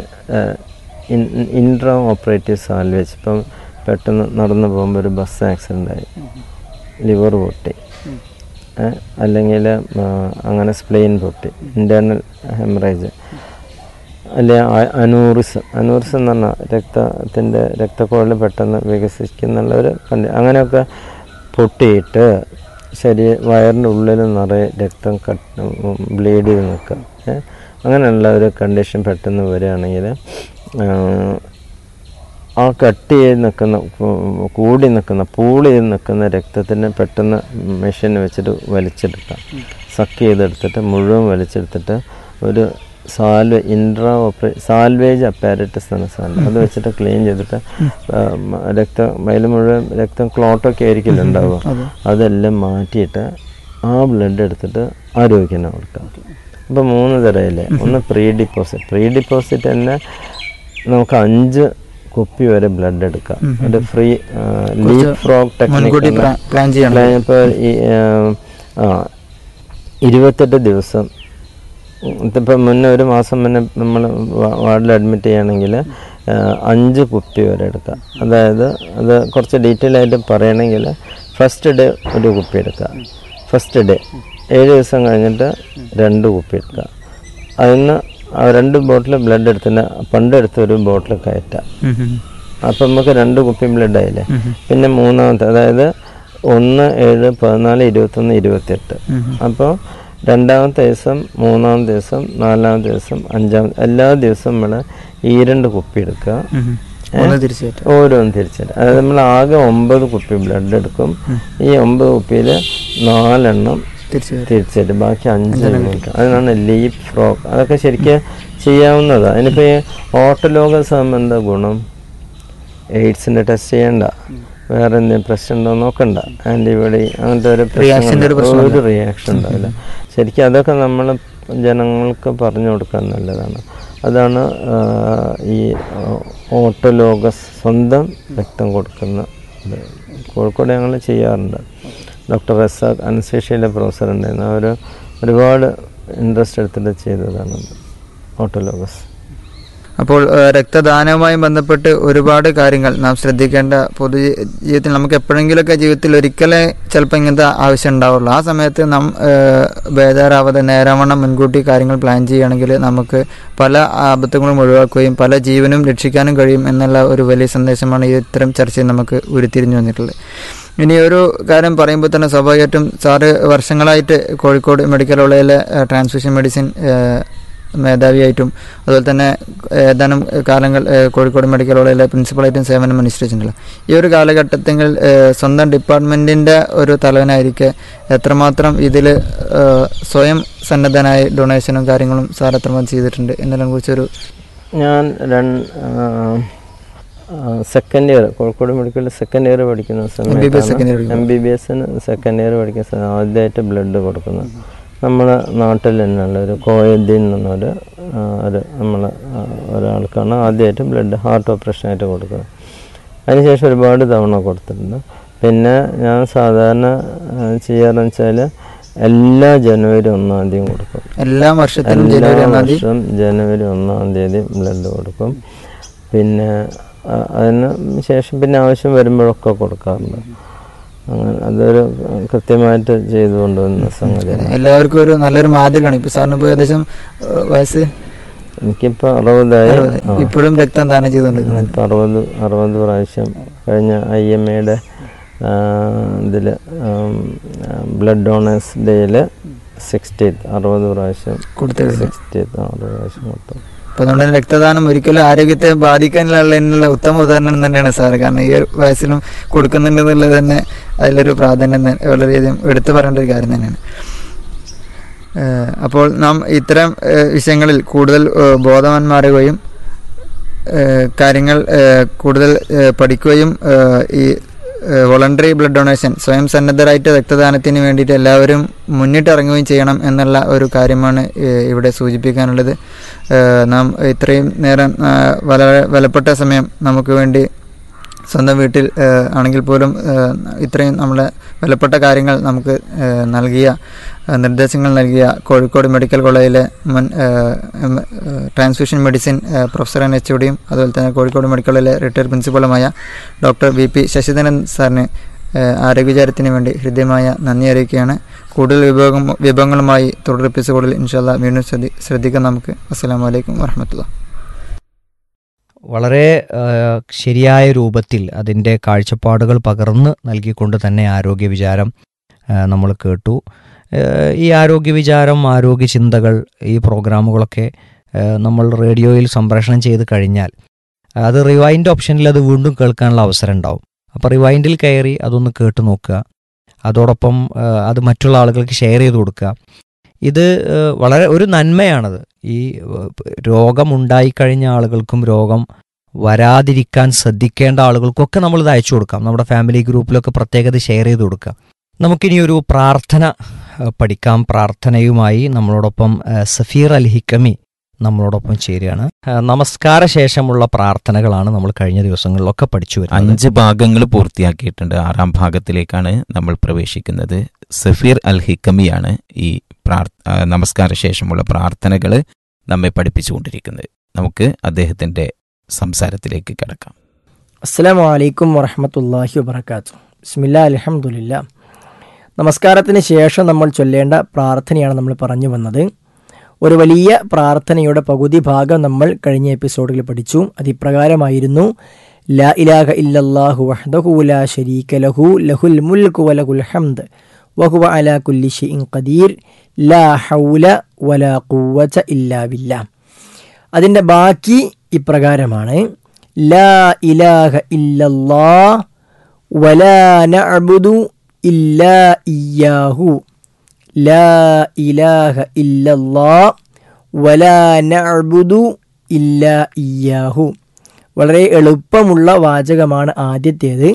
Speaker 4: ഇൻട്രാ ഓപ്പറേറ്റീവ് സാൽവേജ് ഇപ്പം പെട്ടെന്ന് നടന്നു പോകുമ്പോൾ ഒരു ബസ് ആക്സിഡൻ്റ് ആയി ലിവർ പൊട്ടി അല്ലെങ്കിൽ അങ്ങനെ സ്പ്ലെയിൻ പൊട്ടി ഇൻറ്റേർണൽ ഹെമറേജ് അല്ലെ അനൂറിസം അനൂറിസം എന്ന് പറഞ്ഞാൽ രക്തത്തിൻ്റെ രക്തക്കുഴൽ പെട്ടെന്ന് വികസിക്കുന്നുള്ള ഒരു കണ്ടി അങ്ങനെയൊക്കെ പൊട്ടിയിട്ട് ശരീര വയറിൻ്റെ ഉള്ളിൽ നിറയെ രക്തം കട്ട് ബ്ലീഡ് ചെയ്ത് നിൽക്കുക ഏ? അങ്ങനെയുള്ള ഒരു കണ്ടീഷൻ പെട്ടെന്ന് വരികയാണെങ്കിൽ ആ കട്ട് ചെയ്ത് നിൽക്കുന്ന കൂ- കൂടി നിൽക്കുന്ന പൂൾ ചെയ്ത് നിൽക്കുന്ന രക്തത്തിനെ പെട്ടെന്ന് മെഷീൻ വെച്ചിട്ട് വലിച്ചെടുക്കാം സക്ക് ചെയ്തെടുത്തിട്ട് മുഴുവൻ വലിച്ചെടുത്തിട്ട് ഒരു salve intra opera salvage apparatus എന്ന സാധനം അത് വെച്ചിട്ട് ക്ലീൻ ചെയ്തിട്ട് ആ, മ- രക്തം അതിൽ മുഴുവൻ രക്തം ക്ലോട്ടൊക്കെ ആയിരിക്കില്ല ഉണ്ടാവുക അതെല്ലാം മാറ്റിയിട്ട് ആ ബ്ലഡ് എടുത്തിട്ട് ആരോഗ്യനെ കൊടുക്കാം അപ്പോൾ മൂന്ന് തരമില്ലേ ഒന്ന് പ്രീ ഡിപ്പോസിറ്റ് പ്രീ ഡിപ്പോസിറ്റ് തന്നെ നമുക്ക് അഞ്ച് കുപ്പി വരെ ബ്ലഡ് എടുക്കാം ഒരു ഫ്രീ ലീപ് ഫ്രോഗ്
Speaker 3: മുൻകൂട്ടി
Speaker 4: ടെക്നിക്
Speaker 3: പ്ലാ- പ്ലാൻ ചെയ്യണം
Speaker 4: ഇപ്പോൾ ഈ ആ, ആ, ഇരുപത്തെട്ട് ദിവസം ഇപ്പം മുന്നേ ഒരു മാസം മുന്നേ നമ്മൾ വാർഡിൽ അഡ്മിറ്റ് ചെയ്യുകയാണെങ്കിൽ അഞ്ച് കുപ്പി വരെ എടുക്കാം അതായത് അത് കുറച്ച് ഡീറ്റെയിൽ ആയിട്ട് പറയണമെങ്കിൽ ഫസ്റ്റ് ഡേ ഒരു കുപ്പി എടുക്കുക ഫസ്റ്റ് ഡേ ഏഴ് ദിവസം കഴിഞ്ഞിട്ട് രണ്ട് കുപ്പി എടുക്കുക അതിന് ആ രണ്ട് ബോട്ടിൽ ബ്ലഡ് എടുത്തിട്ട് പണ്ട് എടുത്ത ഒരു ബോട്ടിൽ കയറ്റാം
Speaker 3: ഉം, ഉം.
Speaker 4: അപ്പം നമുക്ക് രണ്ട് കുപ്പി ബ്ലഡ് ആയില്ലേ പിന്നെ മൂന്നാമത്തെ അതായത് ഒന്ന് ഏഴ് പതിനാല് ഇരുപത്തൊന്ന് ഇരുപത്തെട്ട് അപ്പോൾ രണ്ടാമത്തെ ദിവസം മൂന്നാമത്തെ ദിവസം നാലാമത്തെ ദിവസം അഞ്ചാമത്തെ എല്ലാ ദിവസവും നമ്മൾ ഈ രണ്ട് കുപ്പി എടുക്കുക
Speaker 3: ഉം, ഉം. ഒന്ന് തിരിച്ചേറ്റ്
Speaker 4: ഓരോന്ന് തിരിച്ചിട്ട് അതായത് നമ്മൾ ആകെ ഒമ്പത് കുപ്പി ബ്ലഡ് എടുക്കും ഈ ഒമ്പത് കുപ്പിയിൽ നാലെണ്ണം
Speaker 3: തിരിച്ചേറ്റ്
Speaker 4: തിരിച്ചിട്ട് ബാക്കി അഞ്ച് മിനിറ്റ് അതിനാണ് ലീപ് ഫ്രോക്ക് അതൊക്കെ ശരിക്കും ചെയ്യാവുന്നതാണ് അതിനിപ്പോൾ ഈ ഓട്ടലോക എന്താ ഗുണം എയ്ഡ്സിൻ്റെ ടെസ്റ്റ് ചെയ്യണ്ട വേറെ എന്തെങ്കിലും പ്രശ്നം ഉണ്ടോ നോക്കണ്ട ആൻറ്റിബോഡി അങ്ങനത്തെ ഒരു
Speaker 3: Reaction ന്റെ ഒരു
Speaker 4: പ്രശ്നം
Speaker 3: പ്രശ്നമില്ല.
Speaker 4: ഒരു റിയാക്ഷൻ ഉണ്ടാവില്ല ശരിക്കും അതൊക്കെ നമ്മൾ ജനങ്ങൾക്ക് പറഞ്ഞു കൊടുക്കാൻ നല്ലതാണ് അതാണ് ആ, ഈ ഓട്ടോലോഗസ് സ്വന്തം രക്തം കൊടുക്കുന്ന ഇത് കോഴിക്കോട് ഞങ്ങൾ ചെയ്യാറുണ്ട് ഡോക്ടർ റസാഖ് അനസ്തേഷ്യയിലെ പ്രൊഫസർ ഉണ്ടായിരുന്നു അവർ ഒരുപാട് ഇൻട്രസ്റ്റ് എടുത്തിട്ട് ചെയ്തതാണ് ഓട്ടോലോഗസ്
Speaker 3: അപ്പോൾ ഏഹ്, രക്തദാനവുമായി ബന്ധപ്പെട്ട് ഒരുപാട് കാര്യങ്ങൾ നാം ശ്രദ്ധിക്കേണ്ട പൊതു ജീവിതത്തിൽ നമുക്ക് എപ്പോഴെങ്കിലുമൊക്കെ ജീവിതത്തിൽ ഒരിക്കലേ ചിലപ്പോൾ ഇങ്ങനത്തെ ആവശ്യം ഉണ്ടാവുള്ളൂ ആ സമയത്ത് നാം ഏഹ്, ബേജാറാവാതെ നേരാവണ്ണം മുൻകൂട്ടി കാര്യങ്ങൾ പ്ലാൻ ചെയ്യുകയാണെങ്കിൽ നമുക്ക് പല ആപത്തുകളും ഒഴിവാക്കുകയും പല ജീവനും രക്ഷിക്കാനും കഴിയും എന്നുള്ള ഒരു വലിയ സന്ദേശമാണ് ഈ ഇത്തരം ചർച്ചയിൽ നമുക്ക് ഉരുത്തിരിഞ്ഞു വന്നിട്ടുള്ളത് ഇനി ഒരു കാര്യം പറയുമ്പോൾ തന്നെ സ്വാഭാവികമായിട്ടും സാറ് വർഷങ്ങളായിട്ട് കോഴിക്കോട് മെഡിക്കൽ കോളേജിലെ ഏഹ്, ട്രാൻസ്ഫ്യൂഷൻ മെഡിസിൻ ഏഹ്, മേധാവിയായിട്ടും അതുപോലെ തന്നെ ഏതാനും കാലങ്ങൾ ഏഹ്, കോഴിക്കോട് മെഡിക്കൽ കോളേജിലെ പ്രിൻസിപ്പളായിട്ടും സേവനം അനുഷ്ഠിച്ചിട്ടുണ്ടല്ലോ ഈ ഒരു കാലഘട്ടത്തിൽ ഏഹ്, സ്വന്തം ഡിപ്പാർട്ട്മെൻറ്റിൻ്റെ ഒരു തലവനായിരിക്കെ എത്രമാത്രം ഇതിൽ സ്വയം സന്നദ്ധനായ ഡൊണേഷനും കാര്യങ്ങളും സാർ എത്രമാത്രം ചെയ്തിട്ടുണ്ട് എന്നതിനെ കുറിച്ചൊരു
Speaker 4: ഞാൻ രണ്ട് സെക്കൻഡ് ഇയർ കോഴിക്കോട് മെഡിക്കലിൽ സെക്കൻഡ് ഇയർ പഠിക്കുന്ന
Speaker 3: MBBS second year
Speaker 4: സമയത്ത് എം ബി ബി എസിന് സെക്കൻഡ് ഇയർ പഠിക്കുന്ന സമയത്ത് ആദ്യമായിട്ട് ബ്ലഡ് കൊടുക്കുന്നത് നമ്മളെ നാട്ടിൽ തന്നെയുള്ള ഒരു കോയദ്ദീൻ എന്നൊരു ആ, ഒരു നമ്മളെ ആ, ഒരാൾക്കാണ് ആദ്യമായിട്ട് ബ്ലഡ് ഹാർട്ട് ഓപ്പറേഷനായിട്ട് കൊടുക്കുന്നത് അതിനുശേഷം ഒരുപാട് തവണ കൊടുത്തിട്ടുണ്ട് പിന്നെ ഞാൻ സാധാരണ ആ, ചെയ്യാറെന്ന് വെച്ചാൽ എല്ലാ ജനുവരി ഒന്നാം തീയതിയും കൊടുക്കും
Speaker 3: എല്ലാ വർഷത്തിലും
Speaker 4: എല്ലാ
Speaker 3: ജനുവരി ഒന്നാം തീയതി
Speaker 4: വർഷവും ജനുവരി ഒന്നാം തീയതി ബ്ലഡ് കൊടുക്കും പിന്നെ ആ, അതിന് ശേഷം പിന്നെ ആവശ്യം വരുമ്പോഴൊക്കെ കൊടുക്കാറുണ്ട് അങ്ങനെ അതൊരു കൃത്യമായിട്ട് ചെയ്തു കൊണ്ടുവന്ന സംഗതിയാണ്
Speaker 3: എല്ലാവർക്കും ഒരു നല്ലൊരു മാതൃകയാണ് ഇപ്പൊ സാറിന് ഇപ്പോൾ ഏകദേശം ഏഹ്, വയസ്സ്
Speaker 4: എനിക്കിപ്പോൾ അറുപതായി
Speaker 3: അറുപത്.
Speaker 4: ആ.
Speaker 3: ഇപ്പോഴും രക്തം ദാനം ചെയ്തുകൊണ്ടിരിക്കുന്നത്
Speaker 4: ഇപ്പം അറുപത് അറുപത് പ്രാവശ്യം കഴിഞ്ഞ ഐ എം എയുടെ ഇതിൽ ബ്ലഡ് ഡോണേഴ്സ് ഡേയിൽ സിക്സ്റ്റീത്ത് അറുപത് പ്രാവശ്യം
Speaker 3: കൊടുത്തിരുന്നു
Speaker 4: സിക്സ്റ്റീത്ത് അറുപത് പ്രാവശ്യം കൊടുത്തു
Speaker 3: അപ്പൊ അതുകൊണ്ട് തന്നെ രക്തദാനം ഒരിക്കലും ആരോഗ്യത്തെ ബാധിക്കാനുള്ള ഉത്തമ ഉദാഹരണം തന്നെയാണ് സാറ് കാരണം ഈ ഒരു വയസ്സിലും കൊടുക്കുന്നുണ്ട് എന്നുള്ളത് തന്നെ അതിലൊരു പ്രാധാന്യം തന്നെ വളരെയധികം എടുത്തു പറയേണ്ട ഒരു കാര്യം തന്നെയാണ് ഏഹ് അപ്പോൾ നാം ഇത്തരം ഏഹ് വിഷയങ്ങളിൽ കൂടുതൽ ഏഹ് ബോധവാന്മാരുകയും ഏഹ് കാര്യങ്ങൾ ഏഹ് കൂടുതൽ ഏഹ് പഠിക്കുകയും ഏഹ് ഈ വോളണ്ടറി ബ്ലഡ് ഡൊണേഷൻ സ്വയം സന്നദ്ധരായിട്ട് രക്തദാനത്തിന് വേണ്ടിയിട്ട് എല്ലാവരും മുന്നിട്ടിറങ്ങുകയും ചെയ്യണം എന്നുള്ള ഒരു കാര്യമാണ് ഏഹ് ഇവിടെ സൂചിപ്പിക്കാനുള്ളത് ഏഹ് നാം ഇത്രയും നേരം ഏഹ് വളരെ വിലപ്പെട്ട സമയം നമുക്ക് വേണ്ടി സ്വന്തം വീട്ടിൽ ഏഹ് ആണെങ്കിൽ പോലും ഏഹ് ഇത്രയും നമ്മുടെ വിലപ്പെട്ട കാര്യങ്ങൾ നമുക്ക് ഏഹ് നൽകിയ ഏഹ് നിർദ്ദേശങ്ങൾ നൽകിയ കോഴിക്കോട് മെഡിക്കൽ കോളേജിലെ മുൻ uh M- uh transfusion medicine uh professor N H ഒടിയും അതുപോലെ തന്നെ കോഴിക്കോട് മെഡിക്കൽ കോളേജിലെ റിട്ടയർഡ് പ്രിൻസിപ്പളുമായ ഡോക്ടർ വി പി ശശിധരൻ സാറിന് ഏഹ് ആരോഗ്യചാരത്തിന് വേണ്ടി ഹൃദ്യമായ നന്ദി അറിയിക്കുകയാണ് കൂടുതൽ വിഭവം വിഭവങ്ങളുമായി തുടർ എപ്പിസോഡിൽ ഇൻഷാല്ല വീണ്ടും ശ്രദ്ധി ശ്രദ്ധിക്കാം നമുക്ക് അസ്സാം വലൈക്കും വാഹമത്തുള്ള
Speaker 2: വളരെ ആ, ശരിയായ രൂപത്തിൽ അതിൻ്റെ കാഴ്ചപ്പാടുകൾ പകർന്ന് നൽകിക്കൊണ്ട് തന്നെ ആരോഗ്യ വിചാരം നമ്മൾ കേട്ടു ആ, ഈ ആരോഗ്യ വിചാരം ആരോഗ്യ ചിന്തകൾ ഈ പ്രോഗ്രാമുകളൊക്കെ ആ, നമ്മൾ റേഡിയോയിൽ സംപ്രേഷണം ചെയ്ത് കഴിഞ്ഞാൽ അത് റിവൈൻഡ് ഓപ്ഷനിൽ അത് വീണ്ടും കേൾക്കാനുള്ള അവസരം ഉണ്ടാവും അപ്പോൾ റിവൈൻഡിൽ കയറി അതൊന്ന് കേട്ട് നോക്കുക അതോടൊപ്പം ആ, അത് മറ്റുള്ള ആളുകൾക്ക് ഷെയർ ചെയ്ത് കൊടുക്കുക ഇത് ആ, വളരെ ഒരു നന്മയാണത് ഈ ആ, രോഗമുണ്ടായിക്കഴിഞ്ഞ ആളുകൾക്കും രോഗം വരാതിരിക്കാൻ ശ്രദ്ധിക്കേണ്ട ആളുകൾക്കൊക്കെ നമ്മൾ ഇത് അയച്ചു കൊടുക്കാം നമ്മുടെ ഫാമിലി ഗ്രൂപ്പിലൊക്കെ പ്രത്യേകത ഷെയർ ചെയ്ത് കൊടുക്കാം നമുക്കിനി ഒരു പ്രാർത്ഥന ആ, പഠിക്കാം പ്രാർത്ഥനയുമായി നമ്മളോടൊപ്പം ആ, സഫീർ അൽ ഹിക്കമി നമ്മളോടൊപ്പം ചേരുകയാണ് ആ, നമസ്കാര ശേഷമുള്ള പ്രാർത്ഥനകളാണ് നമ്മൾ കഴിഞ്ഞ ദിവസങ്ങളിലൊക്കെ പഠിച്ചു വരുന്നത്
Speaker 1: അഞ്ച് ഭാഗങ്ങൾ പൂർത്തിയാക്കിയിട്ടുണ്ട് ആറാം ഭാഗത്തിലേക്കാണ് നമ്മൾ പ്രവേശിക്കുന്നത് സഫീർ അൽ ഹിക്കമിയാണ് ഈ പ്രാർ ആ, നമസ്കാര ശേഷമുള്ള പ്രാർത്ഥനകൾ നമ്മെ പഠിപ്പിച്ചുകൊണ്ടിരിക്കുന്നത് നമുക്ക് അദ്ദേഹത്തിന്റെ സംസാരത്തിലേക്ക് കിടക്കാം
Speaker 5: അസ്സലാമു അലൈക്കും വറഹമത്തല്ലാഹി വബർക്കാത്തു ബിസ്മില്ലാ അലഹമുല്ല നമസ്കാരത്തിന് ശേഷം നമ്മൾ ചൊല്ലേണ്ട പ്രാർത്ഥനയാണ് നമ്മൾ പറഞ്ഞു വന്നത് ഒരു വലിയ പ്രാർത്ഥനയുടെ പകുതി ഭാഗം നമ്മൾ കഴിഞ്ഞ എപ്പിസോഡിൽ പഠിച്ചു അത് ഇപ്രകാരമായിരുന്നു ലാ ഇലാഹ ഇല്ലല്ലാഹു വഹ്ദഹു ലാ ശരീക ലഹു ലഹുൽ മുൽക്കു വലഹുൽ ഹംദ് വഹുവ അലാ കുല്ലി ഷൈഇൻ ഖദീർ ലാ ഹൗല വലാ ഖുവത ഇല്ലാ ബില്ലാ അതിൻ്റെ ബാക്കി ഇപ്രകാരമാണ് ലാ ഇലാഹ ഇല്ലല്ലാ വലാ നഅബുദു ഇല്ലാ ഇയ്യാഹു ലാ ഇലാഹ ഇല്ലല്ലാ വലാ നഅബുദു ഇല്ലാ ഇയ്യാഹു വളരെ എളുപ്പമുള്ള വാചകമാണ് ആദ്യത്തേത്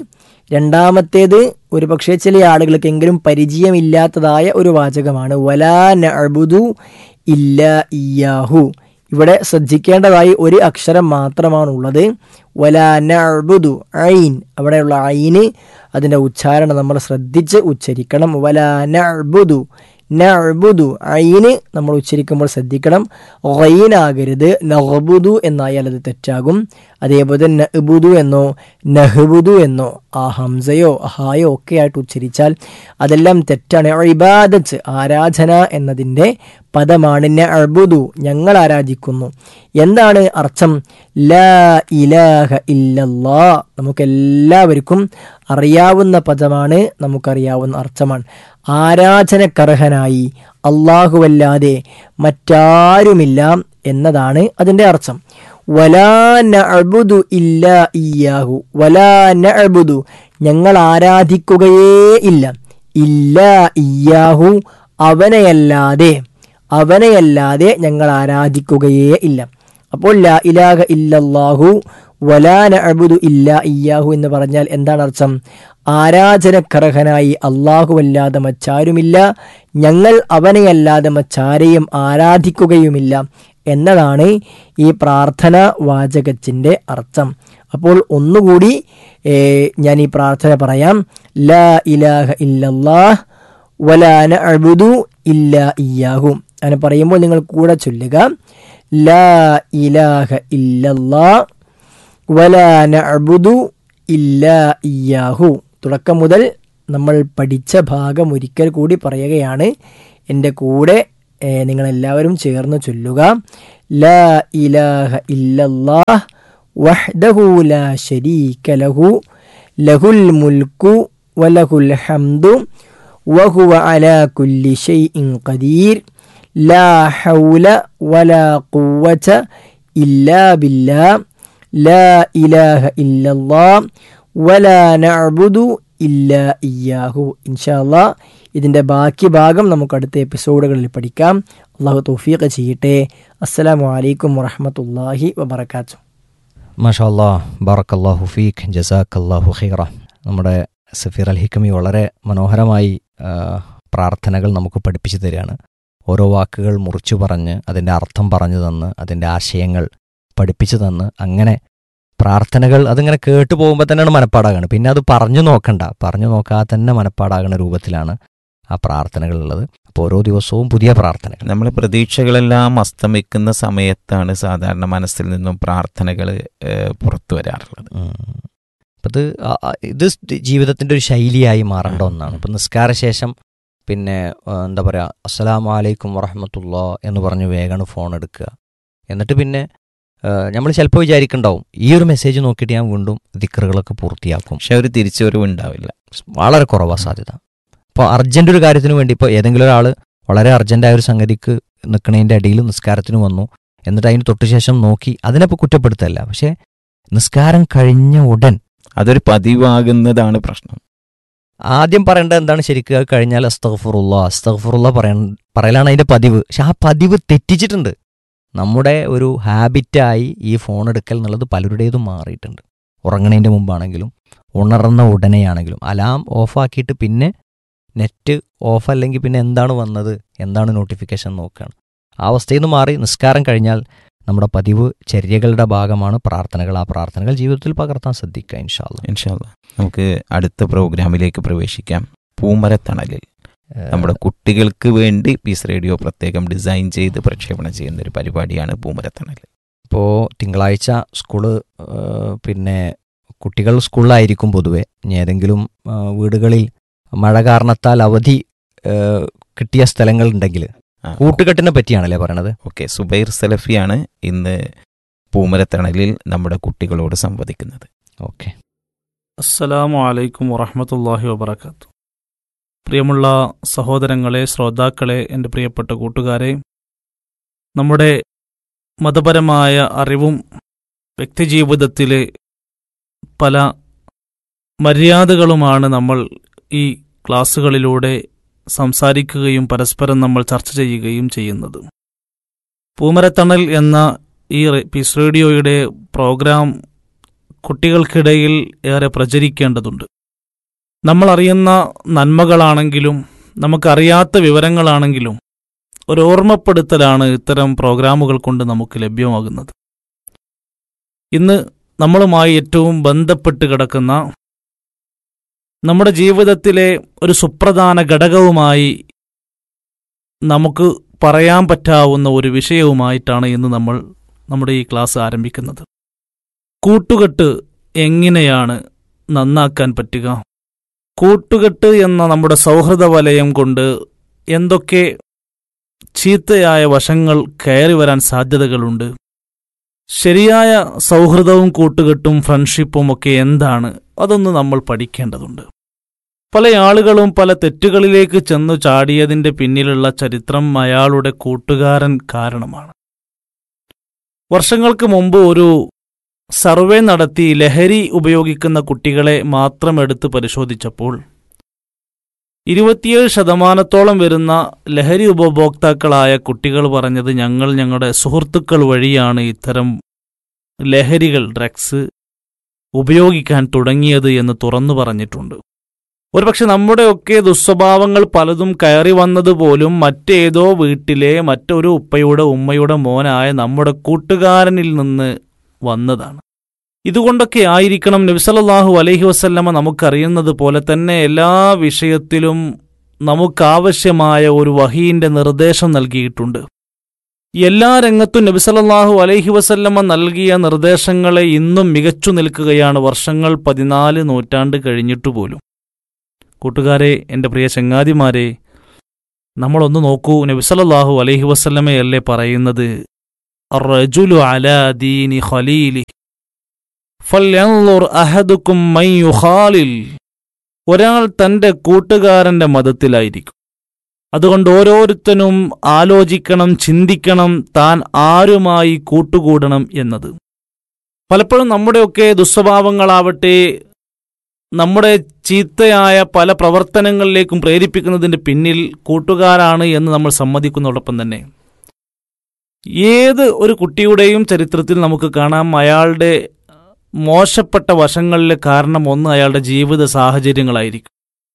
Speaker 5: രണ്ടാമത്തേത് ഒരുപക്ഷെ ചില ആളുകൾക്കെങ്കിലും പരിചയമില്ലാത്തതായ ഒരു വാചകമാണ് വലാ നഅബുദു ഇല്ല ഇയാഹു ഇവിടെ ശ്രദ്ധിക്കേണ്ടതായി ഒരു അക്ഷരം മാത്രമാണുള്ളത് വലാ നഅബുദു ഐൻ അവിടെയുള്ള ഐന് അതിൻ്റെ ഉച്ചാരണം നമ്മൾ ശ്രദ്ധിച്ച് ഉച്ചരിക്കണം വലാ നഅബുദു നഅബുദു ഐന് നമ്മൾ ഉച്ചരിക്കുമ്പോൾ ശ്രദ്ധിക്കണം ഗൈനാകരുത് നഹബുദു എന്നായാൽ അത് തെറ്റാകും അതേപോലെ നഹബുദു എന്നോ നഹബുദു എന്നോ ആ ഹംസയോ ഹായോ ഒക്കെ ആയിട്ട് ഉച്ചരിച്ചാൽ അതെല്ലാം തെറ്റാണ് ഇബാദത്ത് ആരാധന എന്നതിൻ്റെ പദമാണ് നഅബുദു ഞങ്ങൾ ആരാധിക്കുന്നു എന്താണ് അർത്ഥം ലാ ഇലാഹ ഇല്ലല്ലാ നമുക്കെല്ലാവർക്കും അറിയാവുന്ന പദമാണ് നമുക്കറിയാവുന്ന അർത്ഥമാണ് ആരാധനക്കർഹനായി അള്ളാഹുവല്ലാതെ മറ്റാരുമില്ല എന്നതാണ് അതിൻ്റെ അർത്ഥം വലാ നഅബുദു ഇല്ല ഇയാഹു വലാ നഅബുദു ഞങ്ങൾ ആരാധിക്കുകയേ ഇല്ല ഇല്ല ഇയാഹു അവനെയല്ലാതെ അവനെയല്ലാതെ ഞങ്ങൾ ആരാധിക്കുകയേ ഇല്ല അപ്പോൾ ലാ ഇലാഹ ഇല്ലല്ലാഹു വലാ നഅബുദു ഇല്ല ഇയാഹു എന്ന് പറഞ്ഞാൽ എന്താണ് അർത്ഥം ആരാധനക്കർഹനായി അല്ലാഹുവല്ലാതെ മറ്റാരുമില്ല ഞങ്ങൾ അവനെയല്ലാതെ മറ്റാരെയും ആരാധിക്കുകയുമില്ല എന്നതാണ് ഈ പ്രാർത്ഥന വാചകത്തിൻ്റെ അർത്ഥം അപ്പോൾ ഒന്നുകൂടി ഏ, ഞാൻ ഈ പ്രാർത്ഥന പറയാം ലാ ഇലാഹ ഇല്ലല്ലാഹ് വലാ നഅബുദു ഇല്ല ഇയാഹു അങ്ങനെ പറയുമ്പോൾ നിങ്ങൾ കൂടെ ചൊല്ലുക ലാ ഇലാഹ ഇല്ലല്ലാ വലാ നഅബുദു ഇല്ല ഇയാഹു തുടക്കം മുതൽ നമ്മൾ പഠിച്ച ഭാഗം ഒരിക്കൽ കൂടി പറയുകയാണ് എൻ്റെ കൂടെ ഏഹ്, നിങ്ങളെല്ലാവരും ചേർന്ന് ചൊല്ലുക ലാ ഇലാഹ ഇല്ലല്ലാഹ് വഹ്ദഹു ലാ ശരീക ലഹു ലഹുൽ മുൽക്കു വലഹുൽ ഹംദു വഹുവ അലാ കുല്ലി ഷൈഇൻ ഖദീർ ലാ ഹൗല വലാ ഖുവത ഇല്ലാ ബില്ലാ ലാ ഇലാഹ ഇല്ലല്ലാ വലാ നഅബുദു ഇല്ലാ ഇയ്യാഹു ഇൻഷാല്ലാ ഇതിൻ്റെ ബാക്കി ഭാഗം നമുക്ക് അടുത്ത എപ്പിസോഡുകളിൽ പഠിക്കാം അള്ളാഹു തൗഫീഖ് ചെയ്യട്ടെ അസ്സലാമു അലൈക്കും വറഹ്മത്തുള്ളാഹി വബറകാതുഹു
Speaker 2: മാഷാല്ലാ ബാറക്കല്ലാഹു ഫീഖ് ജസാക്കല്ലാഹു ഖൈറ നമ്മുടെ സഫീർ അൽ ഹിക്കമി വളരെ മനോഹരമായി ആ, പ്രാർത്ഥനകൾ നമുക്ക് പഠിപ്പിച്ചു തരികയാണ് ഓരോ വാക്കുകൾ മുറിച്ചു പറഞ്ഞ് അതിൻ്റെ അർത്ഥം പറഞ്ഞു തന്ന് അതിൻ്റെ ആശയങ്ങൾ പഠിപ്പിച്ചു തന്ന് അങ്ങനെ പ്രാർത്ഥനകൾ അതിങ്ങനെ കേട്ടു പോകുമ്പോൾ തന്നെയാണ് മനപ്പാടാകാണ് പിന്നെ അത് പറഞ്ഞു നോക്കണ്ട പറഞ്ഞു നോക്കാതെ തന്നെ മനപ്പാടാകുന്ന രൂപത്തിലാണ് ആ പ്രാർത്ഥനകൾ ഉള്ളത് അപ്പോൾ ഓരോ ദിവസവും പുതിയ പ്രാർത്ഥനകൾ
Speaker 1: നമ്മളെ പ്രതീക്ഷകളെല്ലാം അസ്തമിക്കുന്ന സമയത്താണ് സാധാരണ മനസ്സിൽ നിന്നും പ്രാർത്ഥനകൾ പുറത്തു വരാറുള്ളത്
Speaker 2: ഉം. അപ്പൊ ഇത് ആ- ആ- ഇത് സ് ജീവിതത്തിന്റെ ഒരു ശൈലിയായി മാറേണ്ട ഒന്നാണ് ഇപ്പൊ നിസ്കാരശേഷം പിന്നെ ആ, എന്താ പറയാ അസ്സലാമു അലൈക്കും വറഹമത്തുള്ള എന്ന് പറഞ്ഞ് വേഗം ഫോൺ എടുക്കുക എന്നിട്ട് പിന്നെ നമ്മൾ ചിലപ്പോൾ വിചാരിക്കുന്നുണ്ടാവും ഈ ഒരു മെസ്സേജ് നോക്കിയിട്ട് ഞാൻ വീണ്ടും ദിക്കറുകളൊക്കെ പൂർത്തിയാക്കും
Speaker 1: പക്ഷെ ഒരു തിരിച്ചുവരവ് ഉണ്ടാവില്ല
Speaker 2: വളരെ കുറവാ സാധ്യത ഇപ്പോൾ അർജന്റ് ഒരു കാര്യത്തിന് വേണ്ടി ഇപ്പോൾ ഏതെങ്കിലും ഒരാൾ വളരെ അർജന്റായ ഒരു സംഗതിക്ക് നിൽക്കണതിൻ്റെ അടിയിൽ നിസ്കാരത്തിന് വന്നു എന്നിട്ട് അതിന് തൊട്ട് ശേഷം നോക്കി അതിനെപ്പോൾ കുറ്റപ്പെടുത്തല്ല പക്ഷേ നിസ്കാരം കഴിഞ്ഞ ഉടൻ
Speaker 1: അതൊരു പതിവാകുന്നതാണ് പ്രശ്നം
Speaker 2: ആദ്യം പറയേണ്ടത് എന്താണ് ശരിക്കും അത് കഴിഞ്ഞാൽ അസ്തഗ്ഫിറുള്ള അസ്തഗ്ഫിറുള്ള പറയ പറയലാണ് അതിന്റെ പതിവ് പക്ഷെ ആ പതിവ് തെറ്റിച്ചിട്ടുണ്ട് നമ്മുടെ ഒരു ഹാബിറ്റായി ഈ ഫോൺ എടുക്കൽ എന്നുള്ളത് പലരുടേതും മാറിയിട്ടുണ്ട് ഉറങ്ങണതിൻ്റെ മുമ്പാണെങ്കിലും ഉണർന്ന ഉടനെയാണെങ്കിലും അലാം ഓഫാക്കിയിട്ട് പിന്നെ നെറ്റ് ഓഫ് അല്ലെങ്കിൽ പിന്നെ എന്താണ് വന്നത് എന്താണ് നോട്ടിഫിക്കേഷൻ നോക്കുകയാണ് ആ അവസ്ഥയിൽ നിന്ന് മാറി നിസ്കാരം കഴിഞ്ഞാൽ നമ്മുടെ പതിവ് ചര്യകളുടെ ഭാഗമാണ് പ്രാർത്ഥനകൾ ആ പ്രാർത്ഥനകൾ ജീവിതത്തിൽ പകർത്താൻ ശ്രദ്ധിക്കുക ഇൻഷാല്ല
Speaker 1: ഇൻഷാല്ല നമുക്ക് അടുത്ത പ്രോഗ്രാമിലേക്ക് പ്രവേശിക്കാം പൂമരത്തണലിൽ നമ്മുടെ കുട്ടികൾക്ക് വേണ്ടി പീസ് റേഡിയോ പ്രത്യേകം ഡിസൈൻ ചെയ്ത് പ്രക്ഷേപണം ചെയ്യുന്ന ഒരു പരിപാടിയാണ് പൂമരത്തണൽ
Speaker 2: ഇപ്പോൾ തിങ്കളാഴ്ച സ്കൂള് ആ, പിന്നെ കുട്ടികൾ സ്കൂളിലായിരിക്കും പൊതുവെ ഇനി ഏതെങ്കിലും ആ, വീടുകളിൽ മഴ കാരണത്താൽ അവധി ആ, കിട്ടിയ സ്ഥലങ്ങളുണ്ടെങ്കിൽ കൂട്ടുകെട്ടിനെ പറ്റിയാണല്ലേ പറയണത്
Speaker 1: ഓക്കെ സുബൈർ സലഫിയാണ് ഇന്ന് പൂമരത്തണലിൽ നമ്മുടെ കുട്ടികളോട് സംവദിക്കുന്നത്
Speaker 2: ഓക്കെ
Speaker 6: അസ്സലാമു അലൈക്കും വറഹമത്തല്ലാഹി വബർക്കാത്തു പ്രിയമുള്ള സഹോദരങ്ങളെ ശ്രോതാക്കളെ എൻ്റെ പ്രിയപ്പെട്ട കൂട്ടുകാരെ നമ്മുടെ മതപരമായ അറിവും വ്യക്തിജീവിതത്തിലെ പല മര്യാദകളുമാണ് നമ്മൾ ഈ ക്ലാസ്സുകളിലൂടെ സംസാരിക്കുകയും പരസ്പരം നമ്മൾ ചർച്ച ചെയ്യുകയും ചെയ്യുന്നത് പൂമരത്തണൽ എന്ന ഈ റേ- പീസ് റേഡിയോയുടെ പ്രോഗ്രാം കുട്ടികൾക്കിടയിൽ ഏറെ പ്രചരിക്കേണ്ടതുണ്ട് നമ്മളറിയുന്ന നന്മകളാണെങ്കിലും നമുക്കറിയാത്ത വിവരങ്ങളാണെങ്കിലും ഒരു ഓർമ്മപ്പെടുത്തലാണ് ഇത്തരം പ്രോഗ്രാമുകൾ കൊണ്ട് നമുക്ക് ലഭ്യമാകുന്നത് ഇന്ന് നമ്മളുമായി ഏറ്റവും ബന്ധപ്പെട്ട് കിടക്കുന്ന നമ്മുടെ ജീവിതത്തിലെ ഒരു സുപ്രധാന ഘടകവുമായി നമുക്ക് പറയാൻ പറ്റാവുന്ന ഒരു വിഷയവുമായിട്ടാണ് ഇന്ന് നമ്മൾ നമ്മുടെ ഈ ക്ലാസ് ആരംഭിക്കുന്നത് കൂട്ടുകെട്ട് എങ്ങനെയാണ് നന്നാക്കാൻ പറ്റുക കൂട്ടുകെട്ട് എന്ന നമ്മുടെ സൗഹൃദ വലയം കൊണ്ട് എന്തൊക്കെ ചീത്തയായ വശങ്ങൾ കയറി വരാൻ സാധ്യതകളുണ്ട് ശരിയായ സൗഹൃദവും കൂട്ടുകെട്ടും ഫ്രണ്ട്ഷിപ്പും ഒക്കെ എന്താണ് അതൊന്ന് നമ്മൾ പഠിക്കേണ്ടതുണ്ട് പല ആളുകളും പല തെറ്റുകളിലേക്ക് ചെന്നു ചാടിയതിന്റെ പിന്നിലുള്ള ചരിത്രം അയാളുടെ കൂട്ടുകാരൻ കാരണമാണ് വർഷങ്ങൾക്ക് മുമ്പ് ഒരു സർവേ നടത്തി ലഹരി ഉപയോഗിക്കുന്ന കുട്ടികളെ മാത്രം എടുത്ത് പരിശോധിച്ചപ്പോൾ ഇരുപത്തിയേഴ് ശതമാനത്തോളം വരുന്ന ലഹരി ഉപഭോക്താക്കളായ കുട്ടികൾ പറഞ്ഞത് ഞങ്ങൾ ഞങ്ങളുടെ സുഹൃത്തുക്കൾ വഴിയാണ് ഇത്തരം ലഹരികൾ ഡ്രഗ്സ് ഉപയോഗിക്കാൻ തുടങ്ങിയത് എന്ന് തുറന്നു പറഞ്ഞിട്ടുണ്ട് ഒരുപക്ഷെ നമ്മുടെയൊക്കെ ദുസ്വഭാവങ്ങൾ പലതും കയറി വന്നതുപോലും മറ്റേതോ വീട്ടിലെ മറ്റൊരു ഉപ്പയുടെ ഉമ്മയുടെ മോനായ നമ്മുടെ കൂട്ടുകാരനിൽ നിന്ന് വന്നതാണ് ഇതുകൊണ്ടൊക്കെ ആയിരിക്കണം നബിസലല്ലാഹു അലൈഹി വസല്ലമ നമുക്കറിയുന്നത് പോലെ തന്നെ എല്ലാ വിഷയത്തിലും നമുക്കാവശ്യമായ ഒരു വഹീന്റെ നിർദ്ദേശം നൽകിയിട്ടുണ്ട് എല്ലാ രംഗത്തും നബിസലല്ലാഹു അലൈഹി വസല്ലമ നൽകിയ നിർദ്ദേശങ്ങളെ ഇന്നും മികച്ചു നിൽക്കുകയാണ് വർഷങ്ങൾ പതിനാല് നൂറ്റാണ്ട് കഴിഞ്ഞിട്ടു പോലും കൂട്ടുകാരെ എൻ്റെ പ്രിയ ചങ്ങാതിമാരെ നമ്മളൊന്ന് നോക്കൂ നബിസലല്ലാഹു അലൈഹി വസല്ലമയല്ലേ പറയുന്നത് الرجل على دين خليله فلينظر أحدكم من يخالل ഒരാൾ തന്റെ കൂട്ടുകാരന്റെ മതത്തിലായിരിക്കും അതുകൊണ്ട് ഓരോരുത്തനും ആലോചിക്കണം ചിന്തിക്കണം താൻ ആരുമായി കൂട്ടുകൂടണം എന്നത് പലപ്പോഴും നമ്മുടെയൊക്കെ ദുസ്വഭാവങ്ങളാവട്ടെ നമ്മുടെ ചീത്തയായ പല പ്രവർത്തനങ്ങളിലേക്കും പ്രേരിപ്പിക്കുന്നതിന്റെ പിന്നിൽ കൂട്ടുകാരാണ് എന്ന് നമ്മൾ സമ്മതിക്കുന്നതോടൊപ്പം തന്നെ ഏത് ഒരു കുട്ടിയുടെയും ചരിത്രത്തിൽ നമുക്ക് കാണാം അയാളുടെ മോശപ്പെട്ട വശങ്ങളിലെ കാരണം ഒന്ന് അയാളുടെ ജീവിത സാഹചര്യങ്ങളായിരിക്കും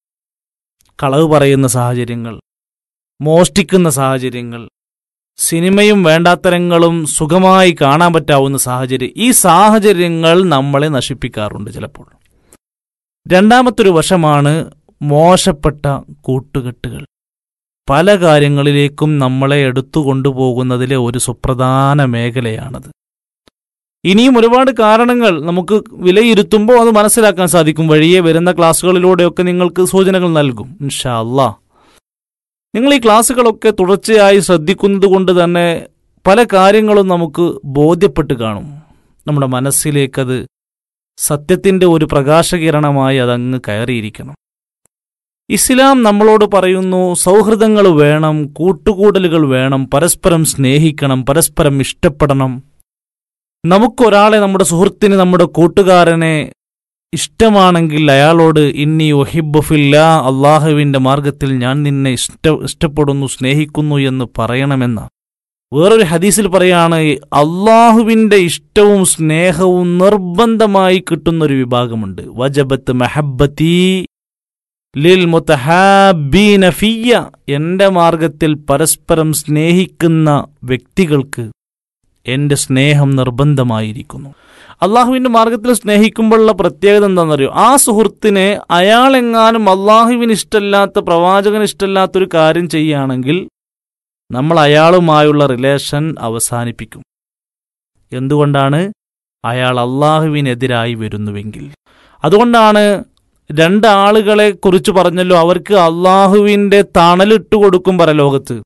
Speaker 6: കളവ് പറയുന്ന സാഹചര്യങ്ങൾ മോഷ്ടിക്കുന്ന സാഹചര്യങ്ങൾ സിനിമയും വേണ്ടാത്തരങ്ങളും സുഖമായി കാണാൻ പറ്റാവുന്ന സാഹചര്യം ഈ സാഹചര്യങ്ങൾ നമ്മളെ നശിപ്പിക്കാറുണ്ട് ചിലപ്പോൾ രണ്ടാമത്തൊരു വശമാണ് മോശപ്പെട്ട കൂട്ടുകെട്ടുകൾ പല കാര്യങ്ങളിലേക്കും നമ്മളെ എടുത്തു കൊണ്ടുപോകുന്നതിലെ ഒരു സുപ്രധാന മേഖലയാണത് ഇനിയും ഒരുപാട് കാരണങ്ങൾ നമുക്ക് വിലയിരുത്തുമ്പോൾ അത് മനസ്സിലാക്കാൻ സാധിക്കും വഴിയെ വരുന്ന ക്ലാസ്സുകളിലൂടെയൊക്കെ നിങ്ങൾക്ക് സൂചനകൾ നൽകും ഇൻഷാ അല്ലാ നിങ്ങൾ ഈ ക്ലാസ്സുകളൊക്കെ തുടർച്ചയായി ശ്രദ്ധിക്കുന്നത് കൊണ്ട് തന്നെ പല കാര്യങ്ങളും നമുക്ക് ബോധ്യപ്പെട്ട് കാണും നമ്മുടെ മനസ്സിലേക്കത് സത്യത്തിന്റെ ഒരു പ്രകാശകിരണമായി അതങ്ങ് കയറിയിരിക്കണം ഇസ്ലാം നമ്മളോട് പറയുന്നു സൗഹൃദങ്ങൾ വേണം കൂട്ടുകൂടലുകൾ വേണം പരസ്പരം സ്നേഹിക്കണം പരസ്പരം ഇഷ്ടപ്പെടണം നമുക്കൊരാളെ നമ്മുടെ സുഹൃത്തിന് നമ്മുടെ കൂട്ടുകാരനെ ഇഷ്ടമാണെങ്കിൽ അയാളോട് ഇന്നി ഒഹിബുഫില്ല അള്ളാഹുവിന്റെ മാർഗത്തിൽ ഞാൻ നിന്നെ ഇഷ്ട ഇഷ്ടപ്പെടുന്നു സ്നേഹിക്കുന്നു എന്ന് പറയണമെന്ന വേറൊരു ഹദീസിൽ പറയാണ് അള്ളാഹുവിന്റെ ഇഷ്ടവും സ്നേഹവും നിർബന്ധമായി കിട്ടുന്ന ഒരു വിഭാഗമുണ്ട് വജബത്ത് മെഹബത്തി ലിൽ മുത്തഹാബീന ഫിയ്യ എന്റെ മാർഗത്തിൽ പരസ്പരം സ്നേഹിക്കുന്ന വ്യക്തികൾക്ക് എന്റെ സ്നേഹം നിർബന്ധമായിരിക്കുന്നു അള്ളാഹുവിന്റെ മാർഗത്തിൽ സ്നേഹിക്കുമ്പോഴുള്ള പ്രത്യേകത എന്താണെന്നറിയോ ആ സുഹൃത്തിനെ അയാളെങ്ങാനും അള്ളാഹുവിന് ഇഷ്ടമല്ലാത്ത പ്രവാചകന് ഇഷ്ടമല്ലാത്ത ഒരു കാര്യം ചെയ്യുകയാണെങ്കിൽ നമ്മൾ അയാളുമായുള്ള റിലേഷൻ അവസാനിപ്പിക്കും എന്തുകൊണ്ടാണ് അയാൾ അള്ളാഹുവിനെതിരായി വരുന്നുവെങ്കിൽ അതുകൊണ്ടാണ് രണ്ടാളുകളെ കുറിച്ച് പറഞ്ഞല്ലോ അവർക്ക് അള്ളാഹുവിന്റെ തണലിട്ട് കൊടുക്കും പരലോകത്ത്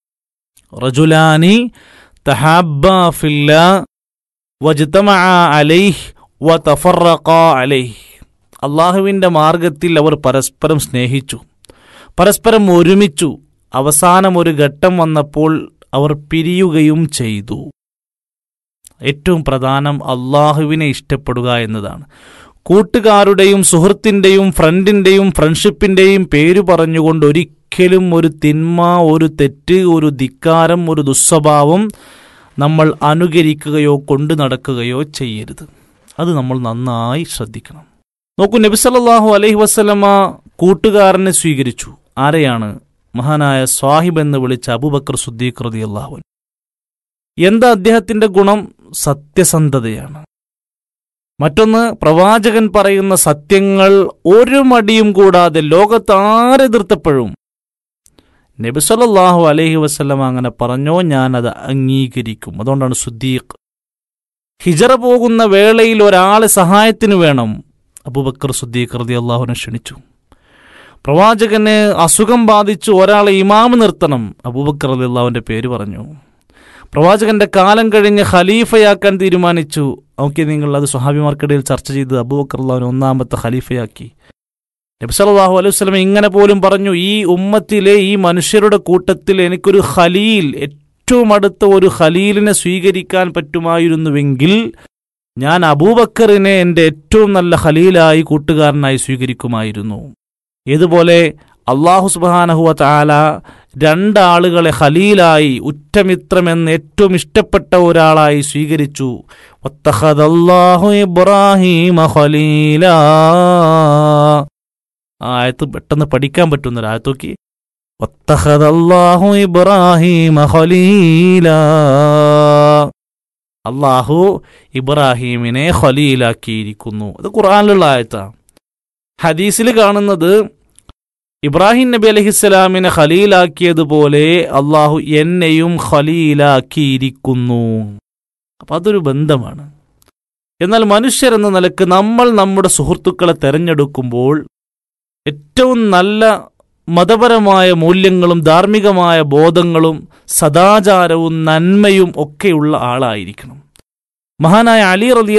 Speaker 6: റജുലാനി തഹാബ ഫില്ല വജ്തമഅ അലൈഹ് വ തഫറഖ അലൈഹ് അള്ളാഹുവിൻ്റെ മാർഗത്തിൽ അവർ പരസ്പരം സ്നേഹിച്ചു പരസ്പരം ഒരുമിച്ചു അവസാനം ഒരു ഘട്ടം വന്നപ്പോൾ അവർ പിരിയുകയും ചെയ്തു ഏറ്റവും പ്രധാനം അള്ളാഹുവിനെ ഇഷ്ടപ്പെടുക എന്നതാണ് കൂട്ടുകാരുടെയും സുഹൃത്തിൻ്റെയും ഫ്രണ്ടിൻ്റെയും ഫ്രണ്ട്ഷിപ്പിൻ്റെയും പേര് പറഞ്ഞുകൊണ്ട് ഒരിക്കലും ഒരു തിന്മ ഒരു തെറ്റ് ഒരു ധിക്കാരം ഒരു ദുസ്വഭാവം നമ്മൾ അനുകരിക്കുകയോ കൊണ്ടു നടക്കുകയോ ചെയ്യരുത് അത് നമ്മൾ നന്നായി ശ്രദ്ധിക്കണം നോക്കൂ നബിസല്ലാഹു അലൈഹി വസ്ലമ കൂട്ടുകാരനെ സ്വീകരിച്ചു ആരെയാണ് മഹാനായ സ്വാഹിബ് എന്ന് വിളിച്ച അബൂബക്കർ സുദ്ദീഖ് റതി അള്ളാഹുൻ എന്താ അദ്ദേഹത്തിന്റെ ഗുണം സത്യസന്ധതയാണ് മറ്റൊന്ന് പ്രവാചകൻ പറയുന്ന സത്യങ്ങൾ ഒരു മടിയും കൂടാതെ ലോകത്താരെതിർത്തപ്പോഴും നബിസല്ലാഹു അലൈഹി വസ്ലം അങ്ങനെ പറഞ്ഞോ ഞാനത് അംഗീകരിക്കും അതുകൊണ്ടാണ് സുദ്ദീഖ് ഹിജറ പോകുന്ന വേളയിൽ ഒരാളെ സഹായത്തിന് വേണം അബൂബക്കർ സുദ്ദീഖ് റതി അള്ളാഹുനെ ക്ഷണിച്ചു പ്രവാചകന് അസുഖം ബാധിച്ചു ഒരാളെ ഇമാമ് നിർത്തണം അബൂബക്കർ റതി അള്ളാഹുവിൻ്റെ പേര് പറഞ്ഞു പ്രവാചകന്റെ കാലം കഴിഞ്ഞ് ഖലീഫയാക്കാൻ തീരുമാനിച്ചു ഓക്കെ നിങ്ങൾ അത് സ്വഹാബിമാർക്കിടയിൽ ചർച്ച ചെയ്ത് അബൂബക്കർ അള്ളാഹുവിനെ ഒന്നാമത്തെ ഖലീഫയാക്കി നബ്സലാഹു അലൈഹി വസ്ലം ഇങ്ങനെ പോലും പറഞ്ഞു ഈ ഉമ്മത്തിലെ ഈ മനുഷ്യരുടെ കൂട്ടത്തിൽ എനിക്കൊരു ഖലീൽ ഏറ്റവും അടുത്ത ഒരു ഖലീലിനെ സ്വീകരിക്കാൻ പറ്റുമായിരുന്നുവെങ്കിൽ ഞാൻ അബൂബക്കറിനെ എൻ്റെ ഏറ്റവും നല്ല ഖലീലായി കൂട്ടുകാരനായി സ്വീകരിക്കുമായിരുന്നു ഇതുപോലെ അള്ളാഹു സുബാനഹുവ താല രണ്ടാളുകളെ ഖലീലായി ഉറ്റമിത്രമെന്ന് ഏറ്റവും ഇഷ്ടപ്പെട്ട ഒരാളായി സ്വീകരിച്ചു വത്തഖദല്ലാഹു ഇബ്രാഹീമ ഖലീലാ ആ ആയത്ത് പെട്ടെന്ന് പഠിക്കാൻ പറ്റുന്ന ഒരു ആയത്ത് നോക്കി വത്തഖദല്ലാഹു ഇബ്രാഹീമ ഖലീലാ അള്ളാഹു ഇബ്രാഹീമിനെ ഖലീലാക്കിയിരിക്കുന്നു അത് ഖുർആനിലുള്ള ആയത്താണ് ഹദീസിൽ കാണുന്നത് ഇബ്രാഹിം നബി അലഹിസ്സലാമിനെ ഖലീലാക്കിയതുപോലെ അള്ളാഹു എന്നെയും ഖലീലാക്കിയിരിക്കുന്നു അപ്പം അതൊരു ബന്ധമാണ് എന്നാൽ മനുഷ്യരെന്ന നിലക്ക് നമ്മൾ നമ്മുടെ സുഹൃത്തുക്കളെ തിരഞ്ഞെടുക്കുമ്പോൾ ഏറ്റവും നല്ല മതപരമായ മൂല്യങ്ങളും ധാർമ്മികമായ ബോധങ്ങളും സദാചാരവും നന്മയും ഒക്കെയുള്ള ആളായിരിക്കണം മഹാനായ അലി റലി